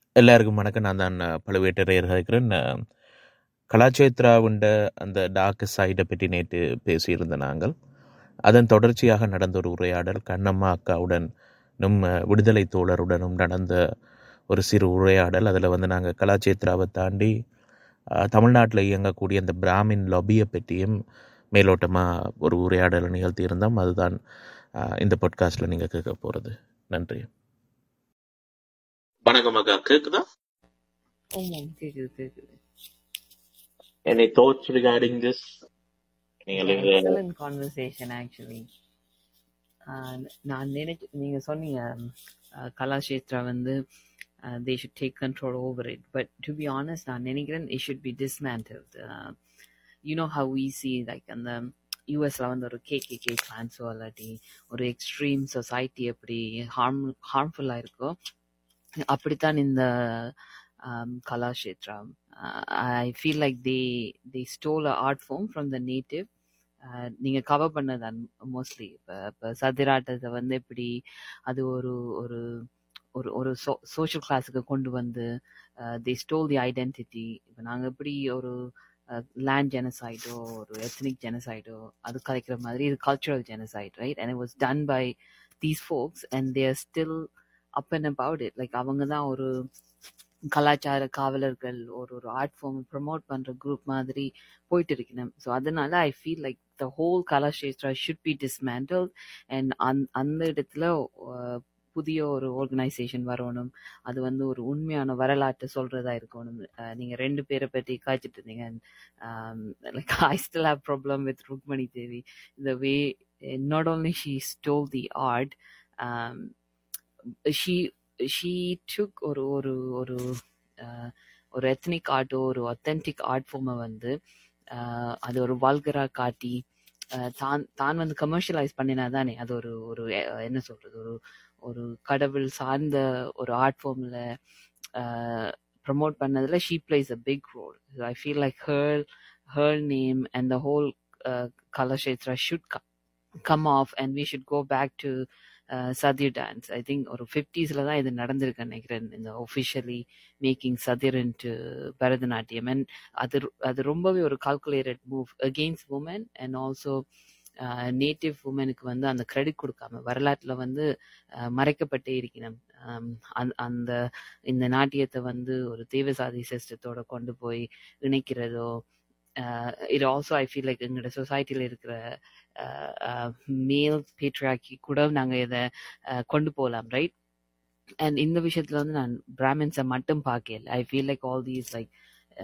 எல்லாருக்கும் வணக்கம் நான் தான் பழுவேட்டரையர் இருக்கிறேன் கலாச்சேத்ராவுண்ட அந்த டார்க் சைடை பற்றி நேற்று பேசியிருந்த நாங்கள் அதன் தொடர்ச்சியாக நடந்த ஒரு உரையாடல் கண்ணம்மா அக்காவுடன் நம் விடுதலை தோழருடனும் நடந்த ஒரு சிறு உரையாடல் அதில் வந்து நாங்கள் கலாச்சேத்ராவை தாண்டி தமிழ்நாட்டில் இயங்கக்கூடிய அந்த பிராமின் லொபியை பற்றியும் மேலோட்டமாக ஒரு உரையாடலை நிகழ்த்தியிருந்தோம் அதுதான் அஹ், இந்த பாட்காஸ்ட்டில் நீங்கள் கேட்க போகிறது நன்றி வணக்கம் அக்கா கேக்குதா ஆமாம் கேக்குது கேக்குது எனி தாட்ஸ் ரிகார்டிங் திஸ் நீங்கள் இது எக்ஸலன்ட் கான்வர்சேஷன் ஆக்சுவலி நான் நினைச்சு நீங்க சொன்னீங்க அஹ், கலாஷேத்ரா வந்து they should take control over it but to be honest நான் நினைக்கிறேன் it should be dismantled you know how easy like அந்த யூஎஸ்ல வந்து ஒரு கேகேகே கிளான்ஸோ இல்லாட்டி ஒரு எக்ஸ்ட்ரீம் சொசைட்டி எப்படி ஹார்ம் ஹார்ம்ஃபுல்லாக இருக்கோ அப்படித்தான் இந்த um, Kalakshetra I feel like they they stole a art form from the native நீங்கள் கவர் பண்ணதான் மோஸ்ட்லி இப்போ இப்போ சதிராட்டத்தை வந்து எப்படி அது ஒரு ஒரு ஒரு ஒரு சோ சோஷியல் கிளாஸுக்கு கொண்டு வந்து தே ஸ்டோல் தி ஐடென்டிட்டி இப்போ நாங்கள் எப்படி ஒரு லேண்ட் ஜெனசைடோ ஒரு எத்னிக் ஜெனசைடோ அது கலைக்கிற மாதிரி இது cultural genocide right and it was done by these folks and there still up and about it like அவங்க தான் ஒரு கலாச்சார காவலர்கள் ஒரு ஒரு ஆர்ட் ஃபார்ம் ப்ரமோட் பண்ற குரூப் மாதிரி போயிட்டு இருக்கணும் ஸோ அதனால I feel like the whole Kalakshetra should be dismantle and அந் அந்த இடத்துல அஹ், புதிய ஒரு ஆர்கனைசேஷன் வரணும் அது வந்து ஒரு உண்மையான வரலாற்றை சொல்றதா இருக்கணும் அஹ், நீங்க ரெண்டு பேரை பற்றி காய்ச்சிட்டு இருந்தீங்க like I still have problem with Rukmini Devi the way uh, not only she stole the art um, she she took ஒரு ஒரு ஒரு uh, ஒரு எத்னிக் ஆர்ட்டோ ஒரு ஒத்தென்டிக் ஆர்ட் ஃபார்மை வந்து uh, அது ஒரு வால்கரா காட்டி uh, தான் தான் வந்து கமர்ஷியலைஸ் பண்ணினா தானே அது ஒரு ஒரு அஹ், என்ன சொல்றது ஒரு ஒரு கடவுள் சார்ந்த ஒரு ஆர்ட் ஃபார்ம்ல ப்ரமோட் பண்ணதுல she plays a big role I feel like her her name and the whole Kalakshetra should come off and we should go back to Sadir dance I think ஒரு ஃபிஃப்டிஸில் தான் இது நடந்திருக்கு நினைக்கிறேன் இந்த officially making Sadir into Bharatanatyam and அது அது ரொம்பவே ஒரு calculated move against women and also native உமனுக்கு வந்து அந்த கிரெடிட் கொடுக்காம வரலாற்றில் வந்து அஹ், மறைக்கப்பட்டே இருக்கணும் Um, அந்த- அந்த இந்த நாட்டியத்தை வந்து ஒரு தேவசாதி சிஸ்டத்தோட கொண்டு போய் இணைக்கிறதோ இது ஆல்சோ ஐ ஃபீல் லைக் எங்களோட சொசைட்டியில் இருக்கிற மேல் பேட்ரியாக்கி கூட நாங்கள் இதை கொண்டு போகலாம் ரைட் அண்ட் இந்த விஷயத்துல வந்து நான் பிராமின்ஸை மட்டும் பார்க்கல I feel like all these like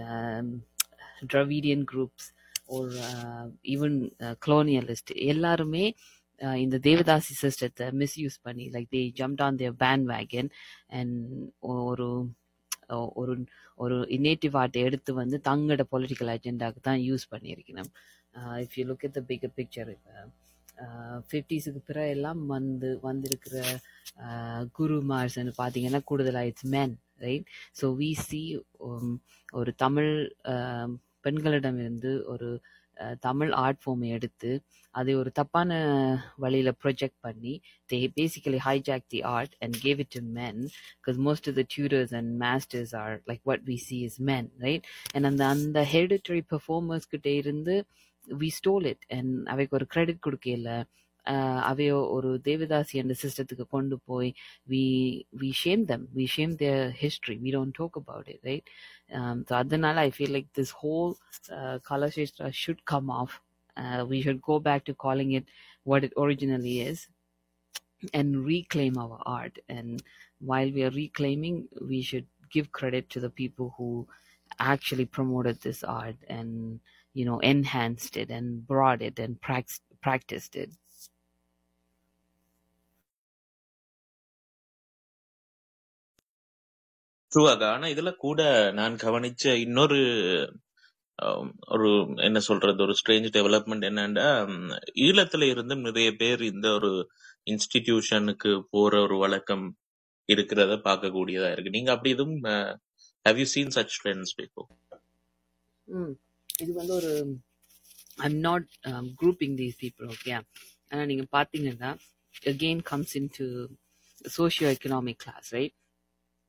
Dravidian groups ஒரு ஈவன் colonialist எல்லாருமே uh, இந்த தேவதாசி சிஸ்டத்தை மிஸ்யூஸ் பண்ணி like they jump on their bandwagon and ஒரு ஒரு ஒரு நேட்டிவ் ஆர்ட்டை எடுத்து வந்து தங்களோட பொலிட்டிக்கல் அஜெண்டாக்கு தான் யூஸ் பண்ணியிருக்கணும் if you look at the bigger picture இப்போ ஃபிஃப்டிஸுக்கு பிறகு எல்லாம் வந்து வந்திருக்கிற குருமார்ஸ்ன்னு பார்த்தீங்கன்னா கூடுதலாக it's men right so we see ஒரு தமிழ் um, பெண்களிடமிருந்து ஒரு uh, தமிழ் ஆர்ட் ஃபார்மை எடுத்து அதை ஒரு தப்பான வழியில ப்ரொஜெக்ட் பண்ணி they basically hijack the art and gave it to men because most of the tutors and masters are like what we see as men right and அந்த அந்த hereditary performers கிட்ட இருந்து we stole it and அவைக்கு ஒரு credit கொடுக்கல ஆஹ் அவைய ஒரு தேவதாசி அந்த சிஸ்டத்துக்கு கொண்டு போய் we we shame them we shame their history we don't talk about it right um, so அதனால I feel like this whole uh, Kalashestra should come off uh, we should go back to calling it what it originally is and reclaim our art. And while we are reclaiming, we should give credit to the people who actually promoted this art and you know enhanced it and brought it and prax- practiced it. ட்ரூவாக ஆனா இதுல கூட நான் கவனிச்ச இன்னொரு ஆம், ஒரு என்ன சொல்றது ஒரு ஸ்ட்ரேஞ்ச் டெவலப்மெண்ட் என்னன்னா ம், ஈழத்துல இருந்தும் நிறைய பேர் இந்த ஒரு இன்ஸ்டிடியூஷனுக்கு போற ஒரு வழக்கம் இருக்கிறத பார்க்கக்கூடியதா இருக்கு நீங்க அப்படி எதுவும் have you seen such trends before Mm. இது வந்து ஒரு I'm not um, grouping these people, okay? ஆனா நீங்க பாத்தீங்கன்னா again comes into socio-economic class, right?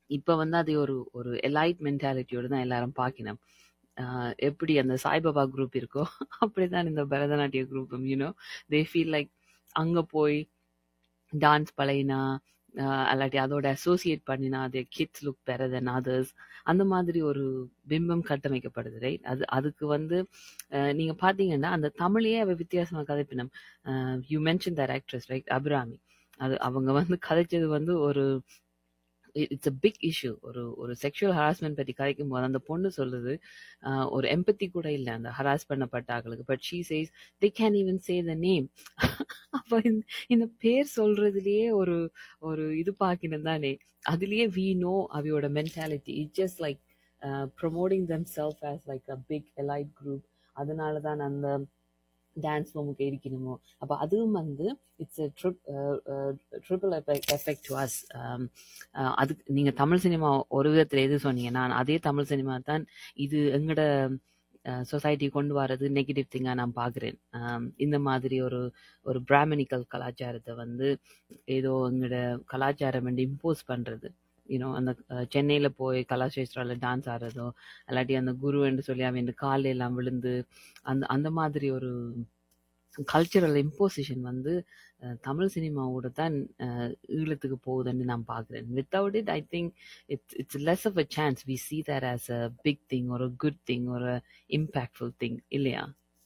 இப்ப வந்து அதை ஒரு ஒரு எலைட் மென்டாலிட்டியோட தான் எல்லாரும் பார்க்கணும் ஆஹ் எப்படி அந்த சாய்பாபா குரூப் இருக்கோ அப்படிதான் இந்த பரதநாட்டிய குரூப்பும் யூனோ தே ஃபீல் லைக் அங்க போய் டான்ஸ் பழகினா ஆஹ் அல்லாட்டி அதோட அசோசியேட் பண்ணினா அது kids look better than others அந்த மாதிரி ஒரு பிம்பம் கட்டமைக்கப்படுது ரைட் அது அதுக்கு வந்து ஆஹ் நீங்க பாத்தீங்கன்னா அந்த தமிழையே அவ வித்தியாசமா கதைப்பினம் you mention the actress right Abirami அது அவங்க வந்து கதைச்சது வந்து ஒரு இட்ஸ் அ பிக் இஷ்யூ ஒரு ஒரு செக்ஷுவல் ஹராஸ்மெண்ட் பற்றி கதைக்கும் போது அந்த பொண்ணு சொல்லுது ஆஹ் ஒரு எம்பத்தி கூட இல்லை அந்த ஹராஸ் பண்ணப்பட்ட ஆட்களுக்கு but she says they can even say the name அப்போ இந்த இந்த பேர் சொல்றதுலயே ஒரு ஒரு இது பார்க்கணும் தானே அதுலயே வி நோ அவையோட mentality it just like promoting them self as like a big elite group அதனால தான் அந்த டான்ஸ் ஃபார்முக்கு இருக்கணுமோ அப்போ அதுவும் வந்து it's trip triple effect to us அதுக்கு நீங்கள் தமிழ் சினிமா ஒரு விதத்தில் எது சொன்னீங்க நான் அதே தமிழ் சினிமா தான் இது எங்கட சொசைட்டி கொண்டு வர்றது நெகட்டிவ் திங்காக நான் பார்க்குறேன் இந்த மாதிரி ஒரு ஒரு பிராமணிக்கல் கலாச்சாரத்தை வந்து ஏதோ எங்களோட கலாச்சாரம் வந்து இம்போஸ் பண்ணுறது யூனோ அந்த சென்னையில் போய் கலாசேஸ்வராவில் டான்ஸ் ஆடுறதோ இல்லாட்டி அந்த குருன்னு சொல்லி அவன் காலில் எல்லாம் விழுந்து அந்த அந்த மாதிரி ஒரு கல்ச்சரல் இம்போசிஷன் வந்து தமிழ் சினிமாவோட தான் ஈழத்துக்கு போகுதுன்னு நான் பார்க்குறேன் without it I think it's it's less of a chance we see that as a big thing ஒரு குட் திங் ஒரு இம்பேக்ட்ஃபுல் திங் இல்லையா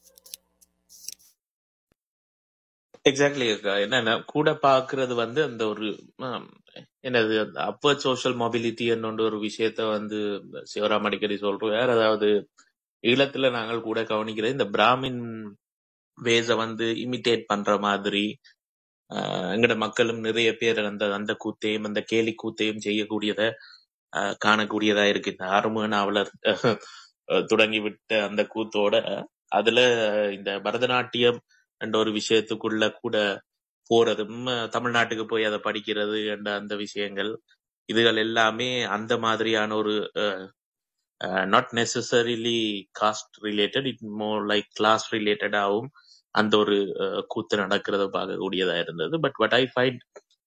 எக்ஸாக்ட்லி என்னன்னா கூட பாக்குறது வந்து அந்த ஒரு என்னது அப்பர் சோஷியல் மொபிலிட்டி என்னொன்ற ஒரு விஷயத்த வந்து சிவராம் அடிக்கடி சொல்றார் அதாவது ஈழத்துல நாங்கள் கூட கவனிக்கிறது இந்த பிராமின் வேஸ வந்து இமிட்டேட் பண்ற மாதிரி எங்கட மக்களும் நிறைய பேர் அந்த அந்த கூத்தையும் அந்த கேலி கூத்தையும் செய்யக்கூடியத காணக்கூடியதா இருக்கு இந்த ஆறுமுக நாவலர் தொடங்கி விட்ட அந்த கூத்தோட அதுல இந்த பரதநாட்டியம் என்ற ஒரு விஷயத்துக்குள்ள கூட போறதும் தமிழ்நாட்டுக்கு போய் அதை படிக்கிறது என்ற அந்த விஷயங்கள் இதுகள் எல்லாமே அந்த மாதிரியான ஒரு not necessarily caste related it more like class ரிலேட்டடாகவும் அந்த ஒரு கூத்து நடக்கிறத பார்க்கக்கூடியதா இருந்தது but what I find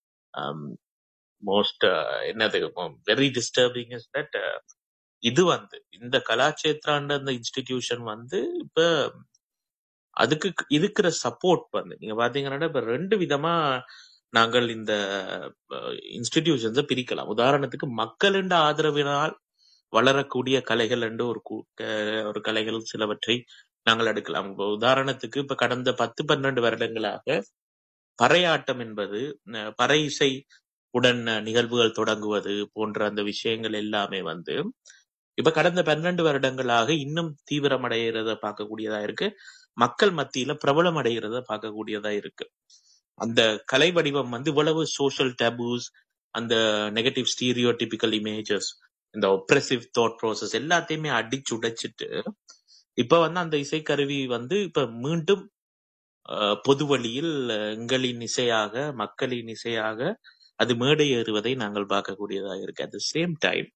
most என்னது வெரி டிஸ்டர்பிங் இஸ் தட் இது வந்து இந்த கலாச்சேத்ரான்ற அந்த இன்ஸ்டிடியூஷன் வந்து இப்ப அதுக்கு இருக்கிற சப்போர்ட் வந்து நீங்க பாத்தீங்கன்னா இப்ப ரெண்டு விதமா நாங்கள் இந்த இன்ஸ்டிடியூஷன்ஸை பிரிக்கலாம் உதாரணத்துக்கு மக்களின் ஆதரவினால் வளரக்கூடிய கலைகள் என்று ஒரு ஒரு கலைகள் சிலவற்றை நாங்கள் எடுக்கலாம் உதாரணத்துக்கு இப்ப கடந்த பத்து பன்னெண்டு வருடங்களாக பறையாட்டம் என்பது பறை இசை உடன் நிகழ்வுகள் தொடங்குவது போன்ற அந்த விஷயங்கள் எல்லாமே வந்து இப்ப கடந்த பன்னெண்டு வருடங்களாக இன்னும் தீவிரமடைகிறத பார்க்கக்கூடியதா இருக்கு மக்கள் மத்தியில பிரபலம் அடைகிறத பார்க்கக்கூடியதா இருக்கு அந்த கலை வடிவம் வந்து இவ்வளவு சோஷியல் டேபூஸ் அந்த நெகட்டிவ் ஸ்டீரியோ டிபிக்கல் இமேஜஸ் இந்த ஒப்ரெசிவ் தாட் ப்ராசஸ் எல்லாத்தையுமே அடிச்சு உடைச்சிட்டு இப்ப வந்து அந்த இசைக்கருவி வந்து இப்ப மீண்டும் பொது வழியில் எங்களின் இசையாக மக்களின் இசையாக அது மேடை ஏறுவதை நாங்கள் பார்க்கக்கூடியதாக இருக்கு at the same time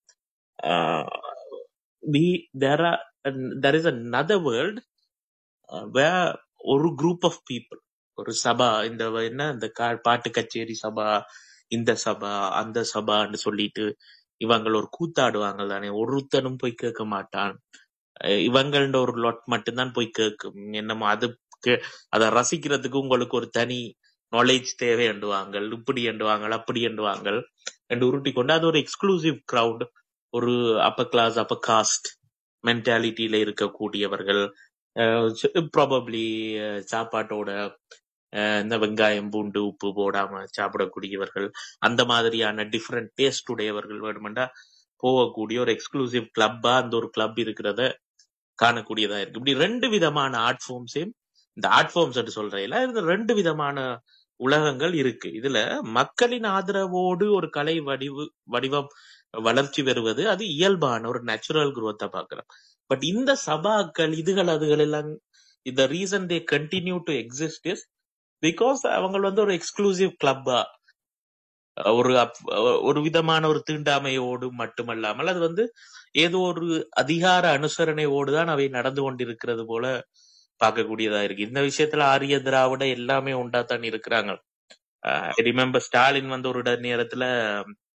we there are there is another world way ஒரு குரூப் ஆஃப் பீப்புள் ஒரு சபா இந்த என்ன இந்த பாட்டு கச்சேரி சபா இந்த சபா அந்த சபான்னு சொல்லிட்டு இவங்கள் ஒரு கூத்தாடுவாங்க தானே ஒருத்தனும் போய் கேட்க மாட்டான் இவங்கள்ட ஒரு லொட் மட்டும்தான் போய் கேட்கும் என்னமோ அதுக்கு அதை ரசிக்கிறதுக்கு உங்களுக்கு ஒரு தனி நாலேஜ் தேவை என்றுவாங்கள் இப்படி என்றுவாங்கள் அப்படி என்றுவாங்கள் என்று உருட்டி கொண்டு அது ஒரு எக்ஸ்க்ளூசிவ் கிரவுட் ஒரு அப்பர் கிளாஸ் அப்பர் காஸ்ட் மென்டாலிட்டியில இருக்கக்கூடியவர்கள் ப்ராபப்ளி சாப்பாட்டோட இந்த வெங்காயம் பூண்டு உப்பு போடாம சாப்பிடக்கூடியவர்கள் அந்த மாதிரியான டிஃப்ரெண்ட் டேஸ்ட் உடையவர்கள் வேணுமெண்டா போகக்கூடிய ஒரு எக்ஸ்க்ளூசிவ் கிளப்பா அந்த ஒரு கிளப் இருக்கிறத காணக்கூடியதா இருக்கு இப்படி ரெண்டு விதமான ஆர்ட் ஃபார்ம்ஸையும் இந்த ஆர்ட் ஃபார்ம்ஸ் சொல்றதுல இந்த ரெண்டு விதமான உலகங்கள் இருக்கு இதுல மக்களின் ஆதரவோடு ஒரு கலை வடிவு வடிவம் வளர்ச்சி பெறுவது அது இயல்பான ஒரு நேச்சுரல் குரோத்தை பாக்குறோம் பட் இந்த சபாக்கள் இதுகள் அதுகள் எல்லாம் இந்த reason they continue to exist is because அவங்க வந்து ஒரு எக்ஸ்க்ளூசிவ் கிளப்பா ஒரு ஒரு விதமான ஒரு தீண்டாமையோடு மட்டுமல்லாமல் அது வந்து ஏதோ ஒரு அதிகார அனுசரணையோடு தான் அவை நடந்து கொண்டிருக்கிறது போல பார்க்கக்கூடியதா இருக்கு இந்த விஷயத்துல ஆரிய திராவிட எல்லாமே உண்டா தான் இருக்கிறாங்க ரிமெம்பர் ஸ்டாலின் வந்து ஒரு நேரத்துல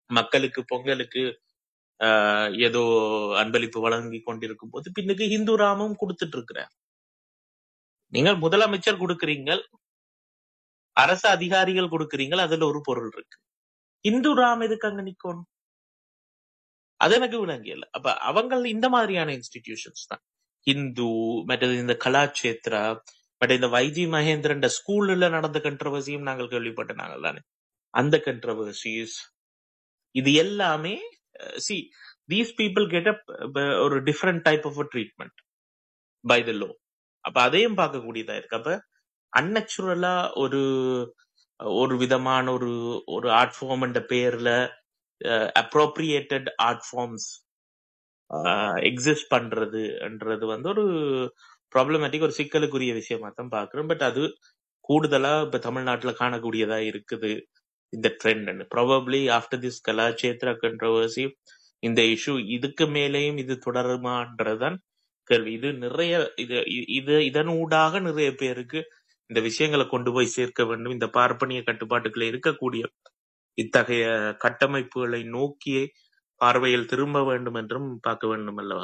மக்களுக்கு பொங்கலுக்கு ஆஹ், ஏதோ அன்பளிப்பு வழங்கி கொண்டிருக்கும் போது பின்னுக்கு ஹிந்து ராமும் கொடுத்துட்டு இருக்கிறார் நீங்கள் முதலமைச்சர் கொடுக்குறீங்க அரசு அதிகாரிகள் கொடுக்குறீங்க அதுல ஒரு பொருள் இருக்கு இந்து ராம் எதுக்கு அங்க நிக்கணும் அது எனக்கு விளங்கியல அப்ப அவங்க இந்த மாதிரியான இன்ஸ்டிடியூஷன்ஸ் தான் ஹிந்து மற்றது இந்த கலாச்சேத்ரா பட் இந்த வைஜி மகேந்திரன் ஸ்கூல்ல நடந்த கண்ட்ரவர்சியும் நாங்கள் கேள்விப்பட்ட நாங்கள் தானே அந்த கண்ட்ரவர்சிஸ் இது எல்லாமே சி தீஸ் பீப்புள் கெட் ஒரு different type of treatment by the law அப்ப அதையும் பார்க்கக்கூடியதா இருக்கு அப்ப அன்நச்சுரலா ஒரு ஒரு விதமான ஒரு ஒரு ஆர்ட் ஃபார்ம் என்ற பெயர்ல அப்ரோப்ரியேட்டட் ஆர்ட் ஃபார்ம்ஸ் எக்ஸிஸ்ட் பண்றதுன்றது வந்து ஒரு ப்ராப்ளமேட்டிக் ஒரு சிக்கலுக்குரிய விஷயமா தான் பாக்குறோம் பட் அது கூடுதலா இப்ப தமிழ்நாட்டுல காணக்கூடியதா இருக்குது இந்த trend probably after this Kalakshetra controversy இந்த இஷ்யூ இதுக்கு மேலேயும் இது தொடருமான்றதுதான் கேள்வி இது நிறைய இது இ- இது இதன் ஊடாக நிறைய பேருக்கு இந்த விஷயங்களை கொண்டு போய் சேர்க்க வேண்டும் இந்த பார்ப்பனிய கட்டுப்பாட்டுக்குள்ள இருக்கக்கூடிய இத்தகைய கட்டமைப்புகளை நோக்கியே பார்வையில் திரும்ப வேண்டும் என்றும் பார்க்க வேண்டும் அல்லவா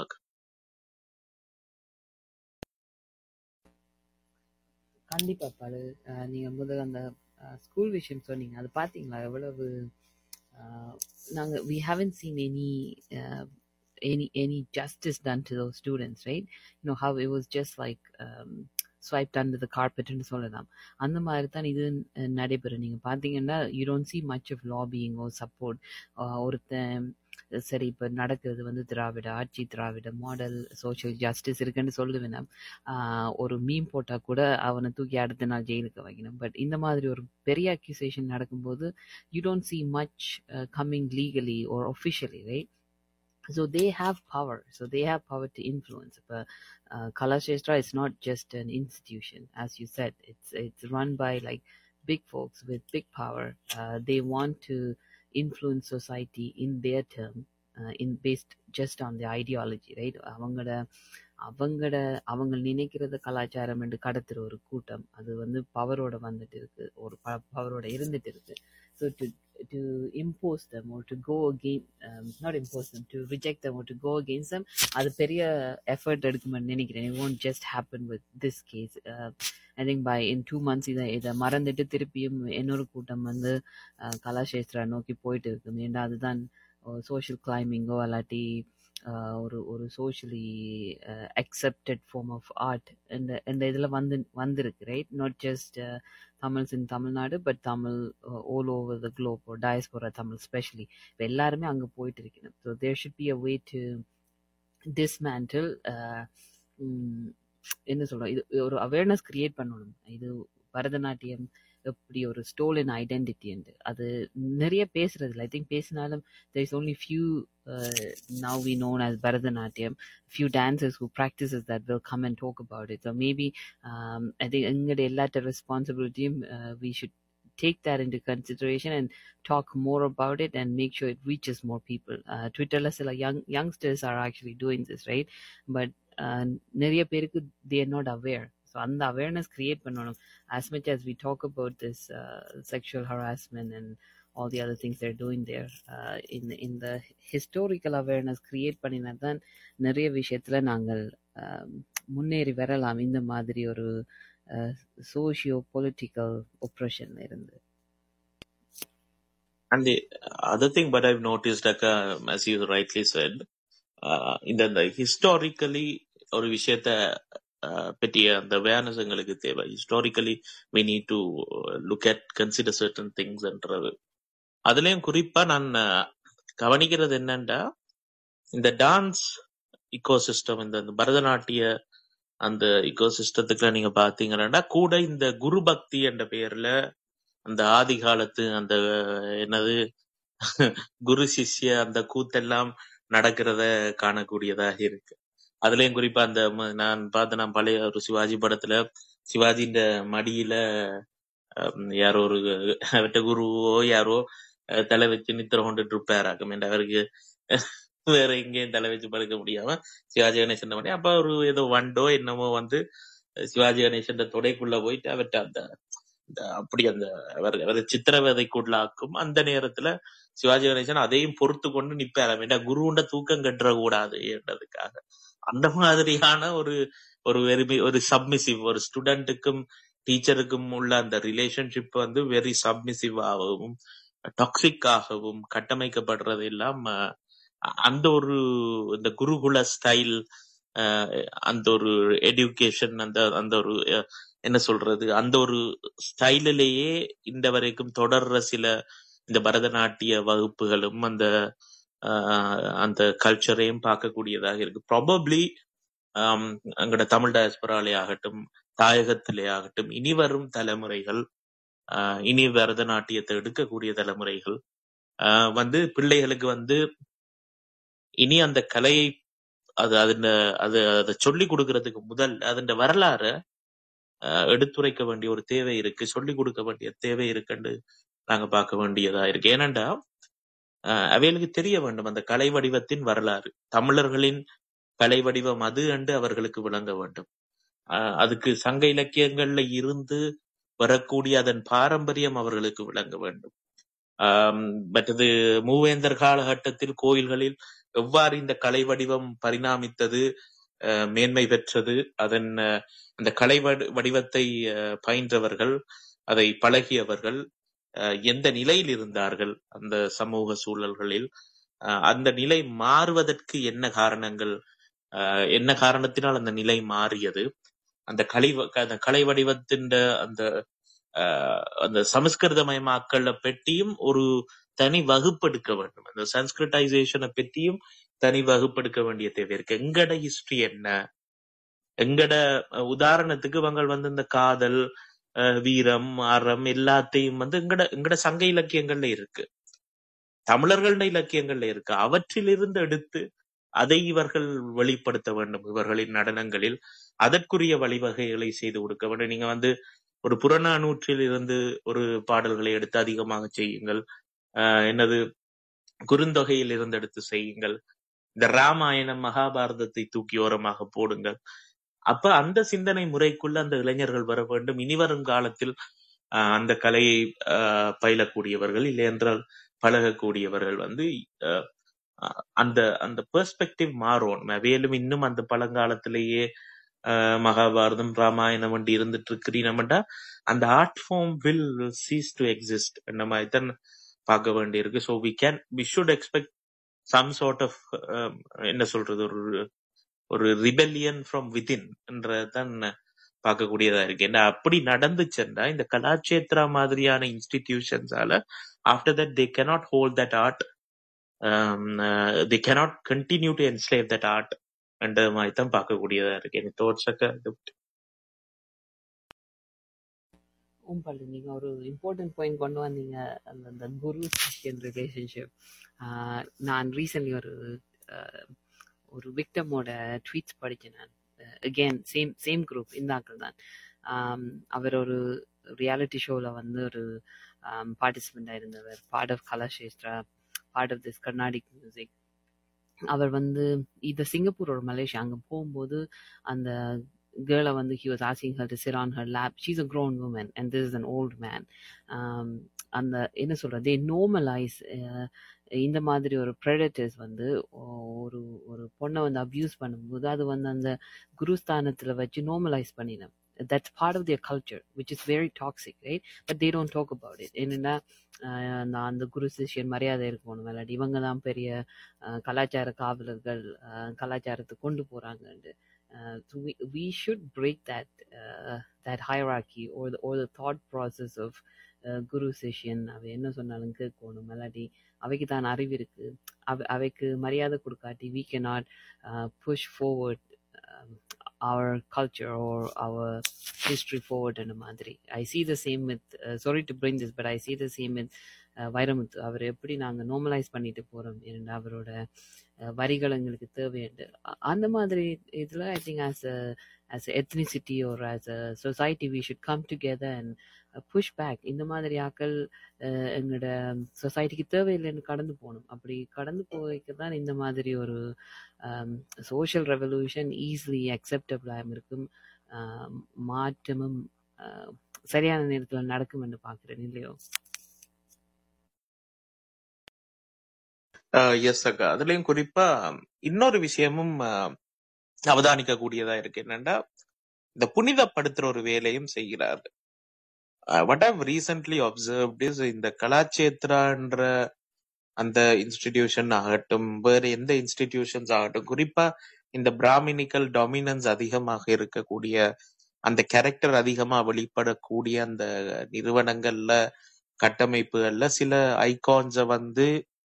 கண்டிப்பா பாரு அஹ் நீங்க முதல்ல அந்த ஸ்கூல் விஷயம் சொன்னீங்க அது பாத்தீங்களா எவ்வளவு அஹ், நாங்க we haven't seen any uh, any any justice done to those students right you know how it was just like um, swiped under the carpet ன்னு சொல்லலாம் அந்த மாதிரி தான் இது அஹ், நடைபெறும் நீங்க பாத்தீங்கன்னா you don't see much of lobbying or support அஹ், ஒருத்தன் சரி இப்ப நடக்கிறது வந்து திராவிட ஆட்சி திராவிட மாடல் சோஷியல் ஜஸ்டிஸ் இருக்குன்னு சொல்லுவேன் ஆஹ் ஒரு மீம் போட்டா கூட அவனை தூக்கி அடுத்த நாள் ஜெயிலுக்கு வைக்கணும் பட் இந்த மாதிரி ஒரு பெரிய அக்யூசேஷன் நடக்கும்போது you don't see much coming legally or officially right so they have power so they have power to influence but uh, kalashestra is not just an institution as you said it's it's run by like big folks with big power uh, they want to influence society in their term uh, in based just on the ideology right அவங்களோட அவங்களோட அவங்க நினைக்கிறத கலாச்சாரம் என்று கடத்துற ஒரு கூட்டம் அது வந்து பவரோட வந்துட்டு இருக்கு ஒரு பவரோட இருந்துட்டு இருக்கு so to to impose them or to go again um, not impose them to reject them or to go against them அது பெரிய எஃபர்ட் எடுக்குமென்னு நினைக்கிறேன் it won't just happen with this case uh, I think by in two months இதை இதை மறந்துட்டு திருப்பியும் இன்னொரு கூட்டம் வந்து அஹ், கலாஷேத்ரா நோக்கி போயிட்டு இருக்கு ஏன்னா அதுதான் சோஷியல் கிளைம்பிங்கோ இல்லாட்டி அஹ், ஒரு ஒரு socially accepted form of art இந்த இந்த இதில் வந்து வந்திருக்கு right not just Tamils in Tamil Nadu but Tamil all over the globe diaspora Tamil specially இப்போ எல்லாருமே அங்கே போயிட்டு இருக்கணும் so there should be a way to dismantle என்ன சொல்றோம் இது ஒரு அவேர்னஸ் கிரியேட் பண்ணணும் இது பரதநாட்டியம் எப்படி ஒரு ஸ்டோலன் ஐடென்டிட்டி அது நிறைய பேசுறது இல்லை ஐ திங்க் பேசினாலும் there is only few uh, now we known as Bharatanatyam, few dancers who practices that will come and talk about it. So maybe um, I think எங்களோட எல்லாத்த responsibilityயும் uh, we should take that into consideration and talk more about it and make sure it reaches more people. Uh, Twitterல சில young youngsters are actually doing this, right? But uh, நிறைய பேருக்கு they are not aware. So அந்த awareness create பண்ணணும் as much as we talk about this uh, sexual harassment and all the other things they're doing there uh, in in the historical awareness create பண்ணினா தான் நிறைய விஷயத்துல நாங்கள் um, முன்னேறி வரலாம் இந்த மாதிரி ஒரு சோஷியோ பொலிட்டிக்கல் ஒப்ரஷன்ல இருந்து And the other thing, but I've noticed, like, uh, as you rightly said, uh, இந்த இந்த ஹிஸ்டாரிக்கலி ஒரு விஷயத்த uh, பற்றிய அந்த அவேர்னஸ் எங்களுக்கு தேவை historically we need to look at consider certain things என்றது அதுலயும் குறிப்பா நான் uh, கவனிக்கிறது என்னன்னா இந்த டான்ஸ் இக்கோசிஸ்டம் இந்த இந்த பரதநாட்டிய அந்த இக்கோசிஸ்டத்துக்குள்ள நீங்க பாத்தீங்கன்னா கூட இந்த குரு பக்தி என்ற பெயர்ல அந்த ஆதி காலத்து அந்த என்னது குரு சிஷ்ய அந்த கூத்தெல்லாம் நடக்கிறத காணக்கூடியதாக இருக்கு அதுலயும் குறிப்பா அந்த ம- நான் பார்த்த நான் பழைய ஒரு சிவாஜி படத்துல சிவாஜின்ற மடியில ஹம், யாரோ ஒரு அவர்ட்ட குருவோ யாரோ அஹ், தலை வச்சு நித்திர கொண்டுட்டு இருப்பாராக்கும் என்று அவருக்கு வேற எங்கேயும் தலை வச்சு படுக்க முடியாம சிவாஜி கணேசன் பண்ணி அப்ப ஒரு ஏதோ வண்டோ என்னமோ வந்து சிவாஜி கணேசன் தொடைக்குள்ள போயிட்டு அவர்ட்ட அந்த அந்த அப்படி அந்த அவர் அவர் சித்திரவதைக்குள்ளாக்கும் அந்த நேரத்துல சிவாஜி கணேசன் அதையும் பொறுத்து கொண்டு நிப்பாராம் ஏன்னா குருண்ட தூக்கம் கட்டுற கூடாது என்றதுக்காக அந்த மாதிரியான ஒரு ஒரு வெரி ஒரு சப்மிசிவ் ஒரு ஸ்டூடெண்ட்டுக்கும் டீச்சருக்கும் உள்ள அந்த ரிலேஷன்ஷிப் வந்து வெரி சப்மிசிவ் ஆகவும் டாக்ஸிக் ஆகவும் கட்டமைக்கப்படுறது எல்லாம் அஹ், அந்த ஒரு இந்த குருகுல ஸ்டைல் அந்த ஒரு எடுகேஷன் அந்த அந்த ஒரு அஹ், என்ன சொல்றது அந்த ஒரு ஸ்டைலிலேயே இந்த வரைக்கும் தொடர்ற சில இந்த பரதநாட்டிய வகுப்புகளும் அந்த ஆஹ், அந்த கல்ச்சரையும் பார்க்கக்கூடியதாக இருக்கு ப்ராபப்ளி அங்கட தமிழ் டயஸ்பராலே ஆகட்டும் தாயகத்திலே ஆகட்டும் இனி வரும் தலைமுறைகள் ஆஹ், இனி பரதநாட்டியத்தை எடுக்கக்கூடிய தலைமுறைகள் ஆஹ், வந்து பிள்ளைகளுக்கு வந்து இனி அந்த கலையை அது அதன் அது அதை சொல்லி கொடுக்கறதுக்கு முதல் அதன் வரலாறு அஹ், எடுத்துரைக்க வேண்டிய ஒரு தேவை இருக்கு சொல்லி கொடுக்க வேண்டிய தேவை இருக்குன்னு நாங்க பார்க்க வேண்டியதா இருக்கு ஏனென்றா அஹ், அவைகளுக்கு தெரிய வேண்டும் அந்த கலை வடிவத்தின் வரலாறு தமிழர்களின் கலை வடிவம் அது என்று அவர்களுக்கு விளங்க வேண்டும் அஹ், அதுக்கு சங்க இலக்கியங்கள்ல இருந்து வரக்கூடிய அதன் பாரம்பரியம் அவர்களுக்கு விளங்க வேண்டும் ஆம், மற்றது மூவேந்தர் காலகட்டத்தில் கோயில்களில் எவ்வாறு இந்த கலை வடிவம் பரிணாமித்தது அஹ், மேன்மை பெற்றது அதன் அஹ், அந்த கலை வடி- வடிவத்தை அஹ், பயின்றவர்கள் அதை பழகியவர்கள் அஹ், எந்த நிலையில் இருந்தார்கள் அந்த சமூக சூழல்களில் அஹ், அந்த நிலை மாறுவதற்கு என்ன காரணங்கள் அஹ், என்ன காரணத்தினால் அந்த நிலை மாறியது அந்த கலை வ- அந்த கலை வடிவத்தின் அந்த ஆஹ் அந்த சமஸ்கிருதமயமாக்கல பற்றியும் ஒரு தனி வகுப்பெடுக்க வேண்டும் அந்த சன்ஸ்கிருட்டைசேஷனை பற்றியும் தனி வகுப்பெடுக்க வேண்டிய தேவை இருக்கு எங்கட ஹிஸ்டரி என்ன எங்கட அஹ், உதாரணத்துக்கு இவங்க வந்து இந்த காதல் அஹ், வீரம் அறம் எல்லாத்தையும் வந்து எங்கட எங்கட சங்க இலக்கியங்கள்ல இருக்கு தமிழர்கள இலக்கியங்கள்ல இருக்கு அவற்றிலிருந்து எடுத்து அதை இவர்கள் வெளிப்படுத்த வேண்டும் இவர்களின் நடனங்களில் அதற்குரிய வழிவகைகளை செய்து கொடுக்க வேண்டும் நீங்க வந்து ஒரு புறநானூற்றில் இருந்து ஒரு பாடல்களை எடுத்து அதிகமாக செய்யுங்கள் ஆஹ் என்னது குறுந்தொகையில் இருந்து எடுத்து செய்யுங்கள் இந்த ராமாயணம் மகாபாரதத்தை தூக்கி ஓரமாக போடுங்கள் அப்ப அந்த சிந்தனை முறைக்குள்ள அந்த இளைஞர்கள் வர வேண்டும் இனி வரும் காலத்தில் ஆஹ் அந்த கலையை ஆஹ் பயிலக்கூடியவர்கள் இல்லை என்றால் பழகக்கூடியவர்கள் வந்து ஆஹ் அஹ் அந்த அந்த பெர்ஸ்பெக்டிவ் மாறும் மேலும் இன்னும் அந்த பழங்காலத்திலேயே ஆஹ் மகாபாரதம் ராமாயணம் வந்து இருந்துட்டு இருக்கிறீனம்டா அந்த art form will cease to exist அந்த மாதிரி தான் பார்க்க வேண்டியிருக்கு so we can we should expect some sort of என்ன சொல்றது ஒரு ஒரு ரிபெலியன் ஃப்ரம் வித்தின் என்றதான் பார்க்கக்கூடியதா இருக்கு ஏன்னா அப்படி நடந்துச்சுன்னா இந்த கலாச்சேத்ரா மாதிரியான இன்ஸ்டிடியூஷன்ஸால after that they cannot hold that art they cannot continue to enslave that art என்ற மாதிரி தான் பார்க்கக்கூடியதா இருக்கு எனக்கு தோற்றக்க உம்பள்ளி நீங்க ஒரு இம்பார்ட்டன்ட் பாயிண்ட் கொண்டு வந்தீங்க அந்த அந்த குரு சிஷ்யன் ரிலேஷன்ஷிப் நான் ரீசென்ட்லி ஒரு ஆஹ், ஒரு விக்டமோட ட்வீட்ஸ் படிச்சேன் நான் அகெயின் சேம் சேம் குரூப் இந்த ஆக்கள் தான் ஆம், அவர் ஒரு ரியாலிட்டி ஷோவில் வந்து ஒரு பார்ட்டிசிபெண்டாக இருந்தவர் part of Kalakshetra part of this Carnatic music அவர் வந்து இது சிங்கப்பூர் ஒரு மலேசியா அங்கே போகும்போது அந்த கேர்ளை வந்து he was asking her to sit on her lap she's a crone woman and this is an old man அந்த என்ன சொல்றது தே நோமலைஸ் இந்த மாதிரி ஒரு ப்ரெடட்டர்ஸ் வந்து ஒ- ஒரு ஒரு பொண்ணை வந்து அப்யூஸ் பண்ணும்போது அது வந்து அந்த குருஸ்தானத்தில் வச்சு நார்மலைஸ் பண்ணினோம் that's part of their culture which is very toxic right but they don't talk about it என்னன்னா ஆஹ் நான் அந்த குரு சிஷ்யன் மரியாதை இருக்கணும் விளையாடி இவங்க தான் பெரிய ஆஹ் கலாச்சார காவலர்கள் ஆஹ் கலாச்சாரத்தை கொண்டு போறாங்கன்னு Uh, so we, we should break that uh, that hierarchy or the or the thought process of uh, குரு சிஷ்யன் அவ என்ன சொன்னாலும் கேட்கணும் மெலடி அவைக்கு தான் அறிவு இருக்கு அவ அவைக்கு மரியாதை கொடுக்காட்டி we cannot uh, push forward um, our culture or our history forward in a மாதிரி I see the same with uh, sorry to bring this but I see the same with uh, Vairamuthu அவர் எப்படி நாங்க normalise பண்ணிட்டு போறோம் ஏன்னா அவரோட அஹ், வரிகள் எங்களுக்கு தேவையுண்டு அ- அந்த மாதிரி இதுல I think as as ethnicity ஒரு as a society we should come together and push back இந்த மாதிரி ஆக்கள் அஹ், எங்களோட சொசைட்டிக்கு தேவையில்லைன்னு கடந்து போகணும் அப்படி கடந்து போய்க்கு தான் இந்த மாதிரி ஒரு சோஷியல் ரெவல்யூஷன் ஈஸிலி அக்செப்டபிளாக இருக்கும் ஆஹ் மாற்றமும் ஆஹ் சரியான நேரத்தில் நடக்கும் என்று பார்க்கிறேன் இல்லையோ எஸ் அக்கா அதுலயும் குறிப்பா இன்னொரு விஷயமும் அஹ், அவதானிக்க கூடியதா இருக்கு என்னன்னா இந்த புனிதப்படுத்துற ஒரு வேலையும் செய்கிறார் what I've recently observed is இந்த கலாச்சேத்ரான்ற அந்த இன்ஸ்டிடியூஷன் ஆகட்டும் வேற எந்த இன்ஸ்டிடியூஷன்ஸ் ஆகட்டும் குறிப்பா இந்த பிராமினிக்கல் டாமினன்ஸ் அதிகமாக இருக்கக்கூடிய அந்த கேரக்டர் அதிகமா வெளிப்படக்கூடிய அந்த நிறுவனங்கள்ல கட்டமைப்புகள்ல சில ஐகான்ஸ வந்து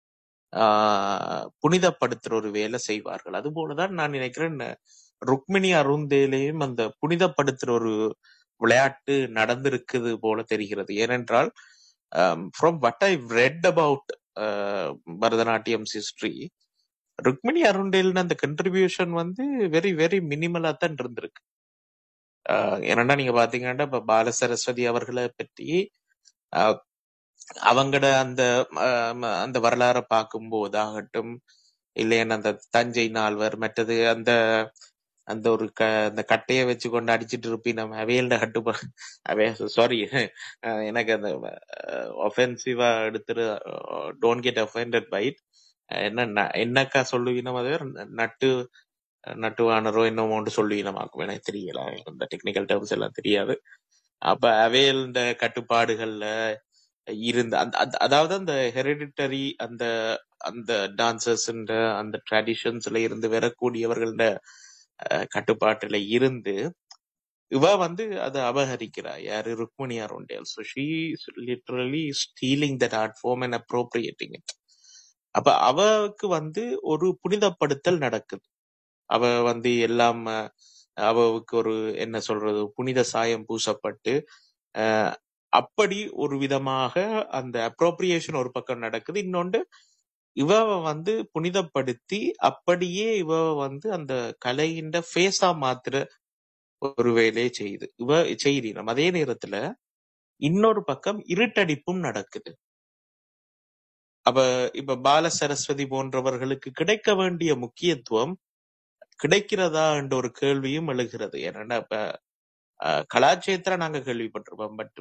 ஆஹ் புனிதப்படுத்துற ஒரு வேலை செய்வார்கள் அது போலதான் நான் நினைக்கிறேன் ருக்மிணி அருந்தேலையும் அந்த புனிதப்படுத்துற ஒரு விளையாட்டு நடந்திருக்குது போல தெரிகிறது ஏனென்றால் from what I read about Bharatanatyam history Rukmini அருண்டேல்னு அந்த கண்ட்ரிபியூஷன் வந்து வெரி வெரி மினிமலா தான் இருந்திருக்கு ஆஹ் ஏன்னா நீங்க பாத்தீங்கன்னா இப்ப பால சரஸ்வதி அவர்களை பற்றி ஆஹ் அவங்கட அந்த ஆஹ் அந்த வரலாறை பார்க்கும்போது ஆகட்டும் இல்லைன்னா அந்த தஞ்சை நால்வர் மற்றது அந்த அந்த ஒரு க அந்த கட்டைய வச்சு கொண்டு அடிச்சிட்டு இருப்பி நம்ம அவையல்ட கட்டுப்பா அவே சாரி எனக்கு அந்த ஒஃபென்சிவா எடுத்துரு டோன்ட் கெட் அஃபெண்டட் பைட் என்ன ந- என்னக்கா சொல்லுவீனம் அது நட்டு நட்டுவானரோ என்னமோன்னு சொல்லுவீனமாக்கும் எனக்கு தெரியல அந்த டெக்னிக்கல் டேர்ம்ஸ் எல்லாம் தெரியாது அப்ப அவையல் இந்த கட்டுப்பாடுகள்ல இருந்த அந்த அந்த- அதாவது அந்த ஹெரிடிட்டரி அந்த அந்த டான்சர்ஸ் அந்த ட்ரெடிஷன்ஸ்ல இருந்து வரக்கூடியவர்களோட அஹ், கட்டுப்பாட்டுல இருந்து இவ வந்து அதை அபகரிக்கிறா யாரு Rukmini Arundale so she literally stealing that art form and appropriating it அப்ப அவக்கு வந்து ஒரு புனிதப்படுத்தல் நடக்குது அவ வந்து எல்லாம் அஹ், அவவுக்கு ஒரு என்ன சொல்றது புனித சாயம் பூசப்பட்டு அஹ், அப்படி ஒரு விதமாக அந்த அப்ரோப்ரியேஷன் ஒரு பக்கம் நடக்குது இன்னொன்று இவ வந்து புனிதப்படுத்தி அப்படியே இவ வந்து அந்த கலையின் ஃபேஸா மாத்துற ஒரு வேலையை செய்யுது இவ செய்யணும் அதே நேரத்துல இன்னொரு பக்கம் இருட்டடிப்பும் நடக்குது அப்ப இப்ப பால சரஸ்வதி போன்றவர்களுக்கு கிடைக்க வேண்டிய முக்கியத்துவம் கிடைக்கிறதா என்ற ஒரு கேள்வியும் எழுகிறது ஏன்னா இப்ப அஹ், கலாச்சேத்திர நாங்க கேள்விப்பட்டிருப்போம் பட்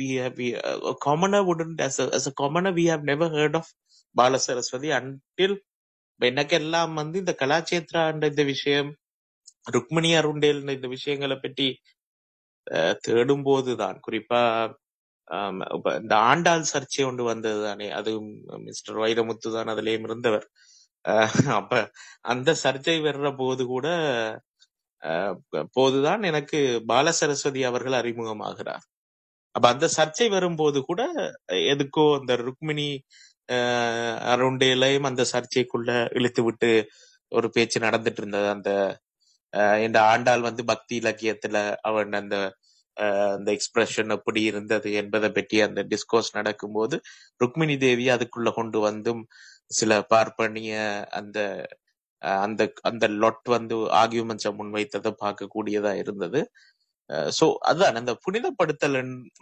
காமனா உடன் as a காமனா we have never heard of Bala Saraswati until எனக்கெல்லாம் வந்து இந்த கலாச்சேத்ரா இந்த விஷயம் ருக்மிணி அருண்டேல் இந்த விஷயங்களை பற்றி அஹ், தேடும் போதுதான் குறிப்பா ஆம், இப்ப இந்த ஆண்டாள் சர்ச்சை ஒன்று வந்தது தானே அது மிஸ்டர் வைரமுத்து தான் அதுலயும் இருந்தவர் அஹ், அப்ப அந்த சர்ச்சை வர்ற போது கூட அஹ், போதுதான் எனக்கு பால சரஸ்வதி அவர்கள் அறிமுகமாகிறார் அப்ப அந்த சர்ச்சை வரும்போது கூட எதுக்கோ அந்த ருக்மிணி அஹ், அருண்டேலையும் அந்த சர்ச்சைக்குள்ள இழுத்து விட்டு ஒரு பேச்சு நடந்துட்டு இருந்தது அந்த அஹ், இந்த ஆண்டாள் வந்து பக்தி இலக்கியத்துல அவன் அந்த அஹ், அந்த எக்ஸ்பிரஷன் எப்படி இருந்தது என்பதை பற்றி அந்த டிஸ்கோர்ஸ் நடக்கும்போது ருக்மிணி தேவி அதுக்குள்ள கொண்டு வந்தும் சில பார்ப்பனிய அந்த அஹ், அந்த அந்த லொட் வந்து ஆர்கியூமெண்ட்ஸை முன்வைத்ததை பார்க்கக்கூடியதா இருந்தது சோ அதுதான் அந்த புனிதப்படுத்தல்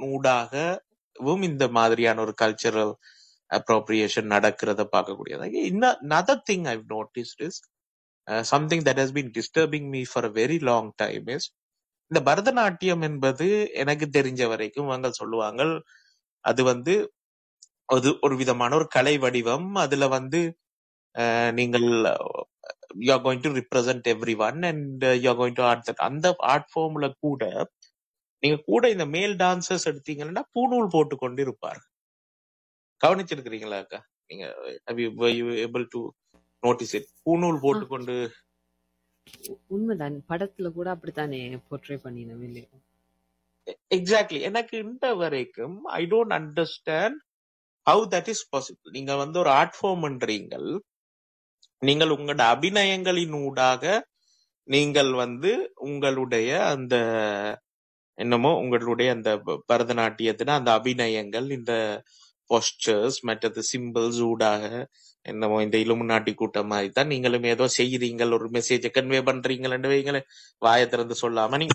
ஊடாகவும் இந்த மாதிரியான ஒரு கல்ச்சரல் அப்ரோப்ரியேஷன் நடக்கிறத பார்க்கக்கூடியதா another thing I've noticed is something that has been disturbing me for a very long time is இந்த பரதநாட்டியம் என்பது எனக்கு தெரிஞ்ச வரைக்கும் அவங்க சொல்லுவாங்க அது வந்து அது ஒரு விதமான ஒரு கலை வடிவம் அதுல வந்து அஹ், நீங்கள் you are going to represent everyone and you are going to art that அந்த ஆர்ட் ஃபார்ம்ல கூட நீங்க கூட இந்த மேல் டான்சர்ஸ் எடுத்தீங்கன்னா பூணூல் போட்டு கொண்டு இருப்பார் கவனிச்சிருக்கிறீங்களா அக்கா நீங்க ஏபிள் டு நோட்டீஸ் இட் பூணூல் ஆ போட்டுக்கொண்டு உ- உண்மைதான் படத்துல கூட அப்படித்தானே போர்ட்ரே பண்ணினோம் இல்லையா எக்ஸாக்ட்லி எனக்கு இந்த வரைக்கும் I don't understand how that is possible நீங்க வந்து ஒரு ஆர்ட் ஃபார்ம்ன்றீங்கள் நீங்கள் உங்களோட அபிநயங்களின் ஊடாக நீங்கள் வந்து உங்களுடைய அந்த என்னமோ உங்களுடைய அந்த ப- பரதநாட்டியத்தின அந்த அபிநயங்கள் இந்த போஸ்டர்ஸ் மற்றது சிம்பிள்ஸ் ஊடாக என்னமோ இந்த இலுமினாட்டி கூட்டம் மாதிரி தான் நீங்களும் ஏதோ செய்யறீங்க ஒரு மெசேஜை கன்வே பண்றீங்கன்னு வைங்களேன் வாயை திறந்து சொல்லாம நீங்க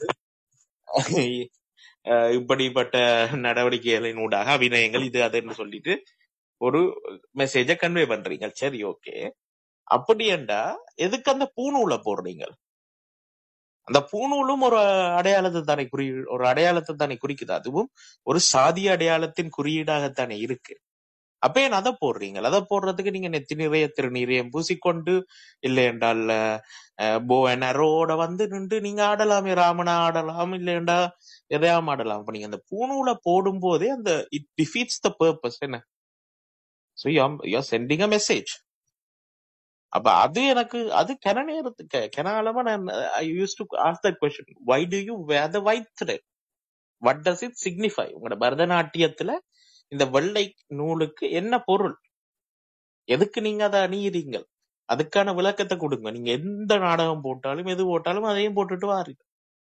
அஹ், இப்படிப்பட்ட நடவடிக்கைகளின் ஊடாக அபிநயங்கள் இது அதுன்னு சொல்லிட்டு ஒரு மெசேஜை கன்வே பண்றீங்க சரி ஓகே அப்படியேண்டா எதுக்கு அந்த பூணூலை போடுறீங்க அந்த பூணூலும் ஒரு அடையாளத்தை தானே குறி ஒரு அடையாளத்தை தானே குறிக்குது அதுவும் ஒரு சாதி அடையாளத்தின் குறியீடாகத்தானே இருக்கு அப்ப ஏன் அதை போடுறீங்க அதை போடுறதுக்கு நீங்க நெத்தி நிறைய திருநீரையும் பூசிக்கொண்டு இல்லை என்றால் போ அரோட வந்து நின்று நீங்க ஆடலாமே ராமனா ஆடலாம் இல்லையண்டா எதையாம ஆடலாம் அப்ப நீங்க அந்த பூணூலை போடும் போதே அந்த இட் டிஃபீட்ஸ் த பர்பஸ் என்ன so you sending a message அப்ப அது எனக்கு அது கென நேரத்துக்கு கெனாலமா நான் I use to ask that question why to you where the white thread what does it signify உங்களோட பரதநாட்டியத்துல இந்த வெள்ளை நூலுக்கு என்ன பொருள் எதுக்கு நீங்க அதை அணியிறீங்க அதுக்கான விளக்கத்தை கொடுங்க நீங்க எந்த நாடகம் போட்டாலும் எது போட்டாலும் அதையும் போட்டுட்டு வாருங்க